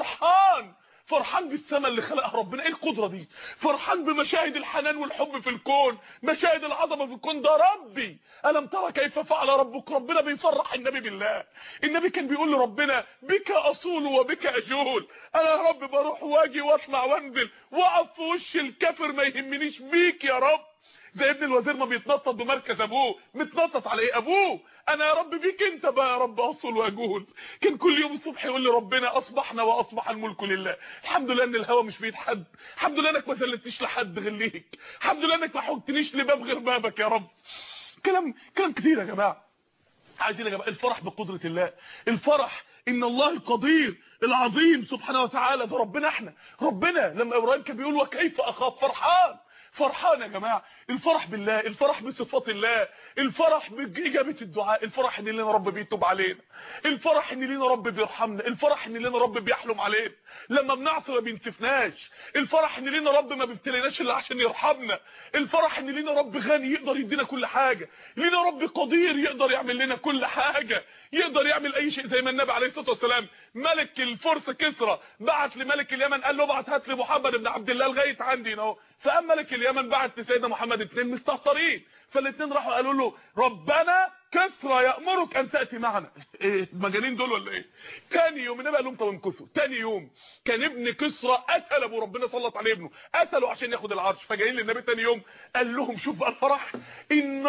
فرحان فرحان بالسماء اللي خلقها ربنا ايه القدره دي فرحان بمشاهد الحنان والحب في الكون مشاهد العظمه في الكون ده ربي الم ترى كيف فعل ربك ربنا بيفرح النبي بالله النبي كان بيقول لربنا بك اصول وبك اجول انا يا رب بروح واجي واطلع وانزل واقف في وش الكافر ما يهمنيش بيك يا رب زي ابن الوزير ما بيتنطط بمركز ابوه متنطط على ايه ابوه انا يا رب بيك انت بقى يا رب اصل واجول كان كل يوم الصبح يقول لي ربنا اصبحنا واصبح الملك لله الحمد لله ان الهوى مش بيد حد الحمد لله انك ما سلتنيش لحد غير ليك الحمد لله انك ما حوجتنيش لباب غير بابك يا رب كلام كلام كتير يا جماعه عايزين يا جماعه الفرح بقدره الله الفرح ان الله القدير العظيم سبحانه وتعالى ده ربنا احنا ربنا لما ابراهيم كان بيقول وكيف اخاف فرحان فرحان يا جماعه الفرح بالله الفرح بصفات الله الفرح باجابه الدعاء الفرح ان لنا رب بيتوب علينا الفرح ان لنا رب بيرحمنا الفرح ان لنا رب بيحلم علينا لما بنعصي ما بينسفناش الفرح ان لنا رب ما بيبتليناش الا عشان يرحمنا الفرح ان لنا رب غني يقدر يدينا كل حاجه لنا رب قدير يقدر يعمل لنا كل حاجه يقدر يعمل اي شيء زي ما النبي عليه الصلاه والسلام ملك الفرس كسرى بعت لملك اليمن قال له ابعت هات لي محمد بن عبد الله لغايه عندي اهو فقام ملك اليمن بعت لسيدنا محمد اثنين مستهترين فالاثنين راحوا قالوا له ربنا كسرى يأمرك ان تأتي معنا ايه المجانين دول ولا ايه تاني يوم النبي قال لهم طب انكسوا تاني يوم كان ابن كسرى قتل ابو ربنا سلط عليه ابنه قتله عشان ياخد العرش فجايين للنبي تاني يوم قال لهم شوف بقى الفرح ان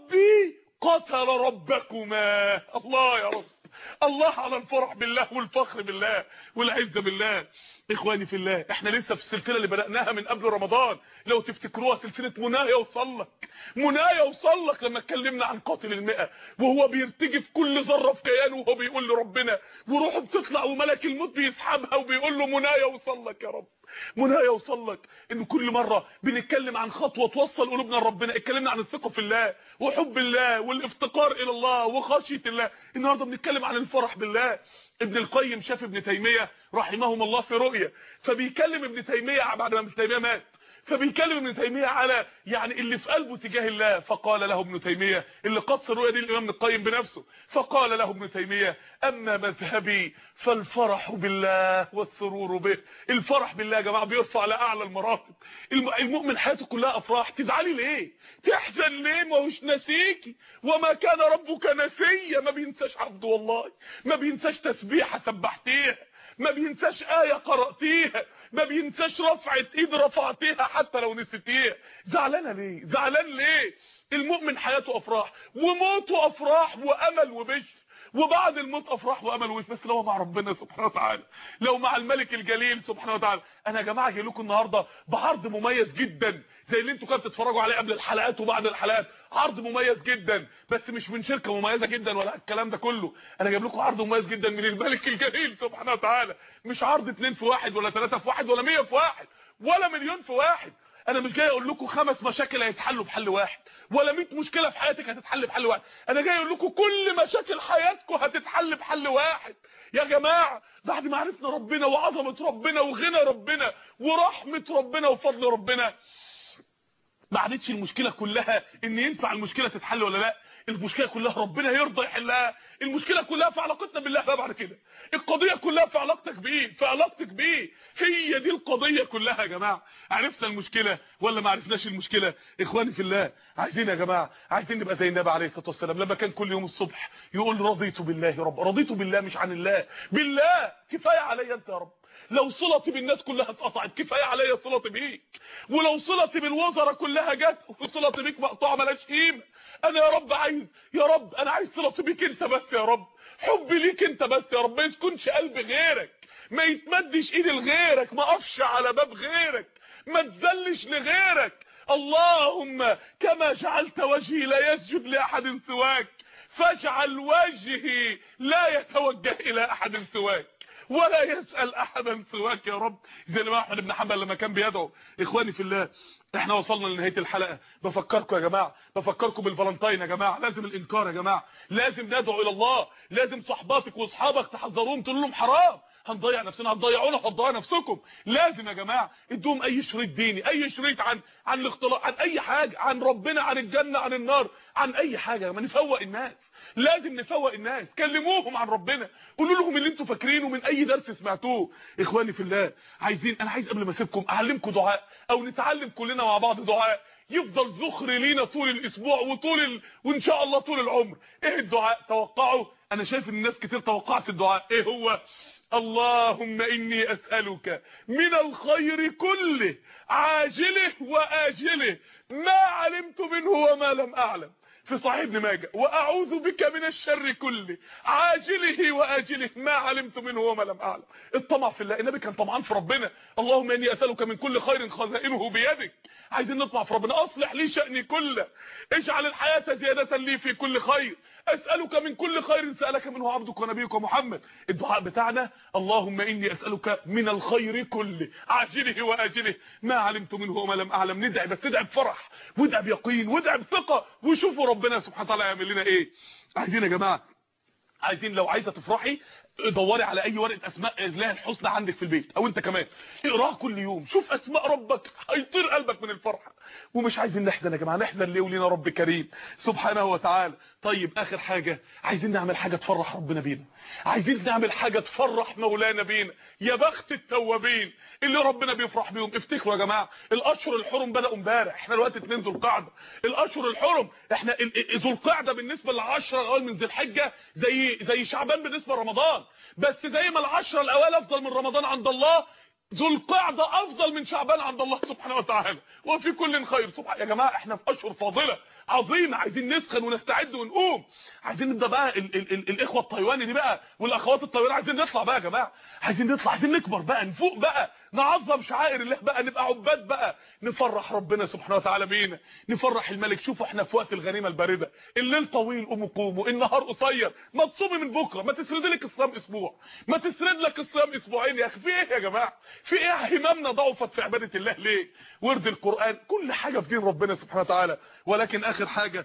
ربي قتل ربكما الله يا رب الله على الفرح بالله والفخر بالله والعزه بالله اخواني في الله احنا لسه في السلسله اللي بدأناها من قبل رمضان لو تفتكروها سلسله منايا وصلك منايا وصلك لما اتكلمنا عن قاتل المئة وهو بيرتجف كل ذره في كيانه وهو بيقول لربنا وروحه بتطلع وملك الموت بيسحبها وبيقول له منايا وصلك يا رب منايا يوصلك ان كل مرة بنتكلم عن خطوة توصل قلوبنا لربنا اتكلمنا عن الثقة في الله وحب الله والافتقار الى الله وخشية الله النهاردة بنتكلم عن الفرح بالله ابن القيم شاف ابن تيمية رحمهم الله في رؤية فبيكلم ابن تيمية بعد ما ابن تيمية مات فبيكلم ابن تيميه على يعني اللي في قلبه تجاه الله فقال له ابن تيميه اللي قص الرؤيه دي الامام ابن القيم بنفسه فقال له ابن تيميه اما مذهبي فالفرح بالله والسرور به الفرح بالله يا جماعه بيرفع لاعلى المراتب المؤمن حياته كلها افراح تزعلي ليه تحزن ليه ما هوش ناسيكي وما كان ربك نسيا ما بينساش عبده والله ما بينساش تسبيحه سبحتيها ما بينساش آية قرأتيها ما بينساش رفعة ايد رفعتيها حتى لو نسيتيها زعلانة ليه زعلان ليه المؤمن حياته افراح وموته افراح وامل وبشر وبعد الموت افراح وامل وبشر بس لو مع ربنا سبحانه وتعالى لو مع الملك الجليل سبحانه وتعالى انا يا جماعه جاي لكم النهارده بعرض مميز جدا زي اللي انتوا كنتوا بتتفرجوا عليه قبل الحلقات وبعد الحلقات عرض مميز جدا بس مش من شركه مميزه جدا ولا الكلام ده كله انا جايب لكم عرض مميز جدا من الملك الجليل سبحانه وتعالى مش عرض اتنين في واحد ولا ثلاثة في واحد ولا مية في واحد ولا مليون في واحد انا مش جاي اقول لكم خمس مشاكل هيتحلوا بحل واحد ولا 100 مشكله في حياتك هتتحل بحل واحد انا جاي اقول لكم كل مشاكل حياتكم هتتحل بحل واحد يا جماعه بعد ما عرفنا ربنا وعظمه ربنا وغنى ربنا ورحمه ربنا وفضل ربنا ما عادتش المشكله كلها ان ينفع المشكله تتحل ولا لا المشكله كلها ربنا يرضى يحلها المشكله كلها في علاقتنا بالله بقى بعد كده القضيه كلها في علاقتك بيه في علاقتك بيه هي دي القضيه كلها يا جماعه عرفنا المشكله ولا ما عرفناش المشكله اخواني في الله عايزين يا جماعه عايزين نبقى زي النبي عليه الصلاه والسلام لما كان كل يوم الصبح يقول رضيت بالله رب رضيت بالله مش عن الله بالله كفايه عليا انت يا رب لو صلتي بالناس كلها اتقطعت كفايه عليا صلتي بيك ولو صلتي بالوزراء كلها جت وصلتي بيك مقطوعه ملهاش قيمه انا يا رب عايز يا رب انا عايز صلتي بيك انت بس يا رب حبي ليك انت بس يا رب ما يسكنش قلبي غيرك ما يتمدش ايدي لغيرك ما اقفش على باب غيرك ما تذلش لغيرك اللهم كما جعلت وجهي لا يسجد لاحد سواك فاجعل وجهي لا يتوجه الى احد سواك ولا يسأل احدا سواك يا رب زي الامام احمد بن حنبل لما كان بيدعو اخواني في الله احنا وصلنا لنهايه الحلقه بفكركم يا جماعه بفكركم بالفالنتين يا جماعه لازم الانكار يا جماعه لازم ندعو الى الله لازم صحباتك واصحابك تحذروهم تقول لهم حرام هنضيع نفسنا هتضيعونا هتضيعوا نفسكم لازم يا جماعه ادوهم اي شريط ديني اي شريط عن عن الاختلاط عن اي حاجه عن ربنا عن الجنه عن النار عن اي حاجه ما نفوق الناس لازم نفوق الناس كلموهم عن ربنا قولوا لهم اللي انتوا فاكرينه من اي درس سمعتوه اخواني في الله عايزين انا عايز قبل ما اسيبكم اعلمكم دعاء او نتعلم كلنا مع بعض دعاء يفضل ذخر لينا طول الاسبوع وطول ال... وان شاء الله طول العمر ايه الدعاء توقعوا انا شايف ان الناس كتير توقعت الدعاء ايه هو اللهم اني اسالك من الخير كله عاجله واجله ما علمت منه وما لم اعلم في صحيح ابن ماجه واعوذ بك من الشر كله عاجله واجله ما علمت منه وما لم اعلم الطمع في الله النبي كان طمعان في ربنا اللهم اني اسالك من كل خير خزائنه بيدك عايزين نطمع في ربنا اصلح لي شاني كله اجعل الحياه زياده لي في كل خير اسالك من كل خير سالك منه عبدك ونبيك محمد الدعاء بتاعنا اللهم اني اسالك من الخير كله عاجله واجله ما علمت منه وما لم اعلم ندعي بس ادعي بفرح وادعي بيقين وادعي بثقه وشوفوا ربنا سبحانه وتعالى يعمل لنا ايه عايزين يا جماعه عايزين لو عايزه تفرحي دوري على اي ورقه اسماء الله الحسنى عندك في البيت او انت كمان اقراها كل يوم شوف اسماء ربك هيطير قلبك من الفرحه ومش عايزين نحزن يا جماعه نحزن ليه ولينا رب كريم سبحانه وتعالى طيب اخر حاجه عايزين نعمل حاجه تفرح ربنا بينا عايزين نعمل حاجه تفرح مولانا بينا يا بخت التوابين اللي ربنا بيفرح بيهم افتكروا يا جماعه الاشهر الحرم بداوا امبارح احنا دلوقتي 2 ذو القعده الاشهر الحرم احنا ذو القعده بالنسبه لل10 الاول من ذي الحجه زي زي شعبان بالنسبه لرمضان بس زي ما العشرة الاوائل افضل من رمضان عند الله ذو القعده افضل من شعبان عند الله سبحانه وتعالى وفي كل خير سبحان يا جماعه احنا في اشهر فاضله عظيمه عايزين نسخن ونستعد ونقوم عايزين نبدا بقى ال ال ال الاخوه الطيواني دي بقى والاخوات الطيواني عايزين نطلع بقى يا جماعه عايزين نطلع عايزين نكبر بقى نفوق بقى نعظم شعائر الله بقى نبقى عباد بقى نفرح ربنا سبحانه وتعالى بينا نفرح الملك شوفوا احنا في وقت الغنيمه البارده الليل طويل قوموا قوموا النهار قصير ما تصومي من بكره ما تسردي لك الصيام اسبوع ما تسرد لك الصيام اسبوعين يا اخي في ايه يا جماعه في ايه هممنا ضعفت في عباده الله ليه ورد القران كل حاجه في دين ربنا سبحانه وتعالى ولكن اخر حاجه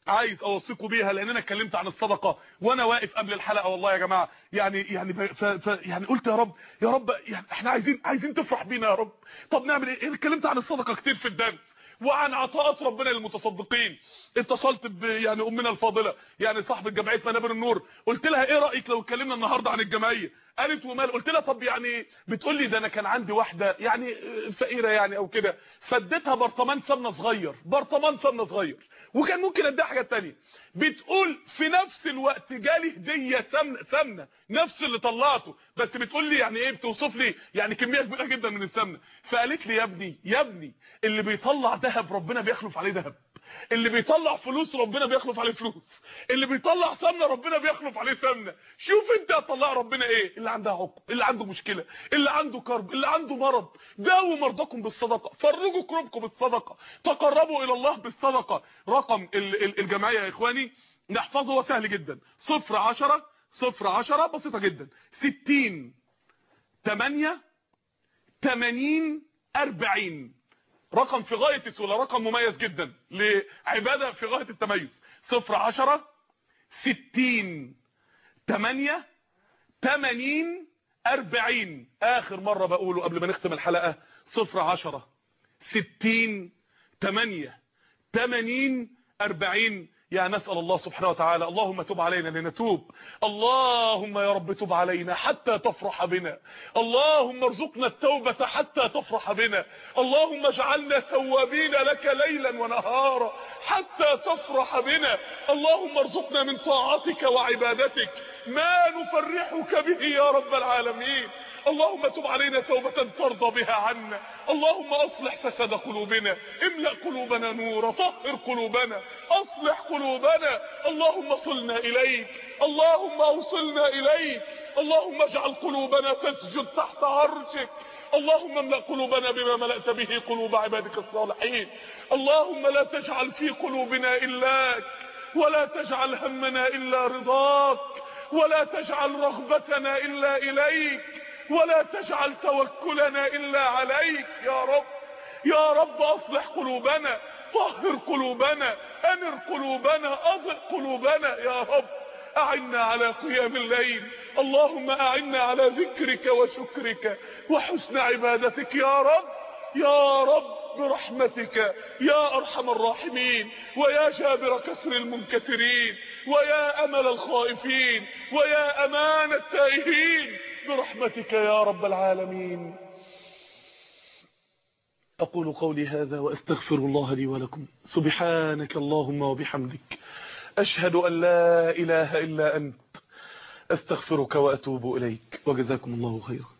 عايز اوصيكم بيها لان انا اتكلمت عن الصدقه وانا واقف قبل الحلقه والله يا جماعه يعني يعني ف ف يعني قلت يا رب يا رب يعني احنا عايزين عايزين تفرح بينا يا رب طب نعمل ايه اتكلمت عن الصدقه كتير في الدرس وعن عطاءات ربنا للمتصدقين اتصلت ب يعني امنا الفاضله يعني صاحبه جمعيه منابر النور قلت لها ايه رايك لو اتكلمنا النهارده عن الجمعيه قالت ومال قلت لها طب يعني بتقول لي ده انا كان عندي واحده يعني فقيره يعني او كده فاديتها برطمان سمنه صغير برطمان سمنه صغير وكان ممكن اديها حاجه ثانيه بتقول في نفس الوقت جالي هديه سمنه سمنه نفس اللي طلعته بس بتقول لي يعني ايه بتوصف لي يعني كميه كبيره جدا من السمنه فقالت لي يا ابني يا ابني اللي بيطلع ذهب ربنا بيخلف عليه ذهب اللي بيطلع فلوس ربنا بيخلف عليه فلوس اللي بيطلع سمنه ربنا بيخلف عليه سمنه شوف انت هتطلع ربنا ايه اللي عندها عقم اللي عنده مشكله اللي عنده كرب اللي عنده مرض داووا مرضاكم بالصدقه فرجوا كربكم بالصدقه تقربوا الى الله بالصدقه رقم الجمعيه يا اخواني نحفظه هو سهل جدا 0 10 0 10 بسيطه جدا 60 8 80 40 رقم في غاية السهولة رقم مميز جدا لعبادة في غاية التميز صفر عشرة ستين تمانية تمانين اربعين اخر مرة بقوله قبل ما نختم الحلقة صفر عشرة ستين تمانية تمانين اربعين يا نسأل الله سبحانه وتعالى اللهم تب علينا لنتوب اللهم يا رب تب علينا حتى تفرح بنا اللهم ارزقنا التوبة حتى تفرح بنا اللهم اجعلنا توابين لك ليلا ونهارا حتى تفرح بنا اللهم ارزقنا من طاعتك وعبادتك ما نفرحك به يا رب العالمين اللهم تب علينا توبة ترضى بها عنا اللهم اصلح فساد قلوبنا املأ قلوبنا نورا طهر قلوبنا اصلح قلوبنا اللهم صلنا اليك اللهم اوصلنا اليك اللهم اجعل قلوبنا تسجد تحت عرشك اللهم املأ قلوبنا بما ملأت به قلوب عبادك الصالحين اللهم لا تجعل في قلوبنا إلاك ولا تجعل همنا إلا رضاك ولا تجعل رغبتنا إلا إليك ولا تجعل توكلنا إلا عليك يا رب يا رب أصلح قلوبنا طهر قلوبنا أنر قلوبنا أضئ قلوبنا يا رب أعنا على قيام الليل اللهم أعنا على ذكرك وشكرك وحسن عبادتك يا رب يا رب برحمتك يا أرحم الراحمين ويا جابر كسر المنكسرين ويا أمل الخائفين ويا أمان التائهين برحمتك يا رب العالمين أقول قولي هذا وأستغفر الله لي ولكم سبحانك اللهم وبحمدك أشهد أن لا إله إلا أنت أستغفرك وأتوب إليك وجزاكم الله خيرا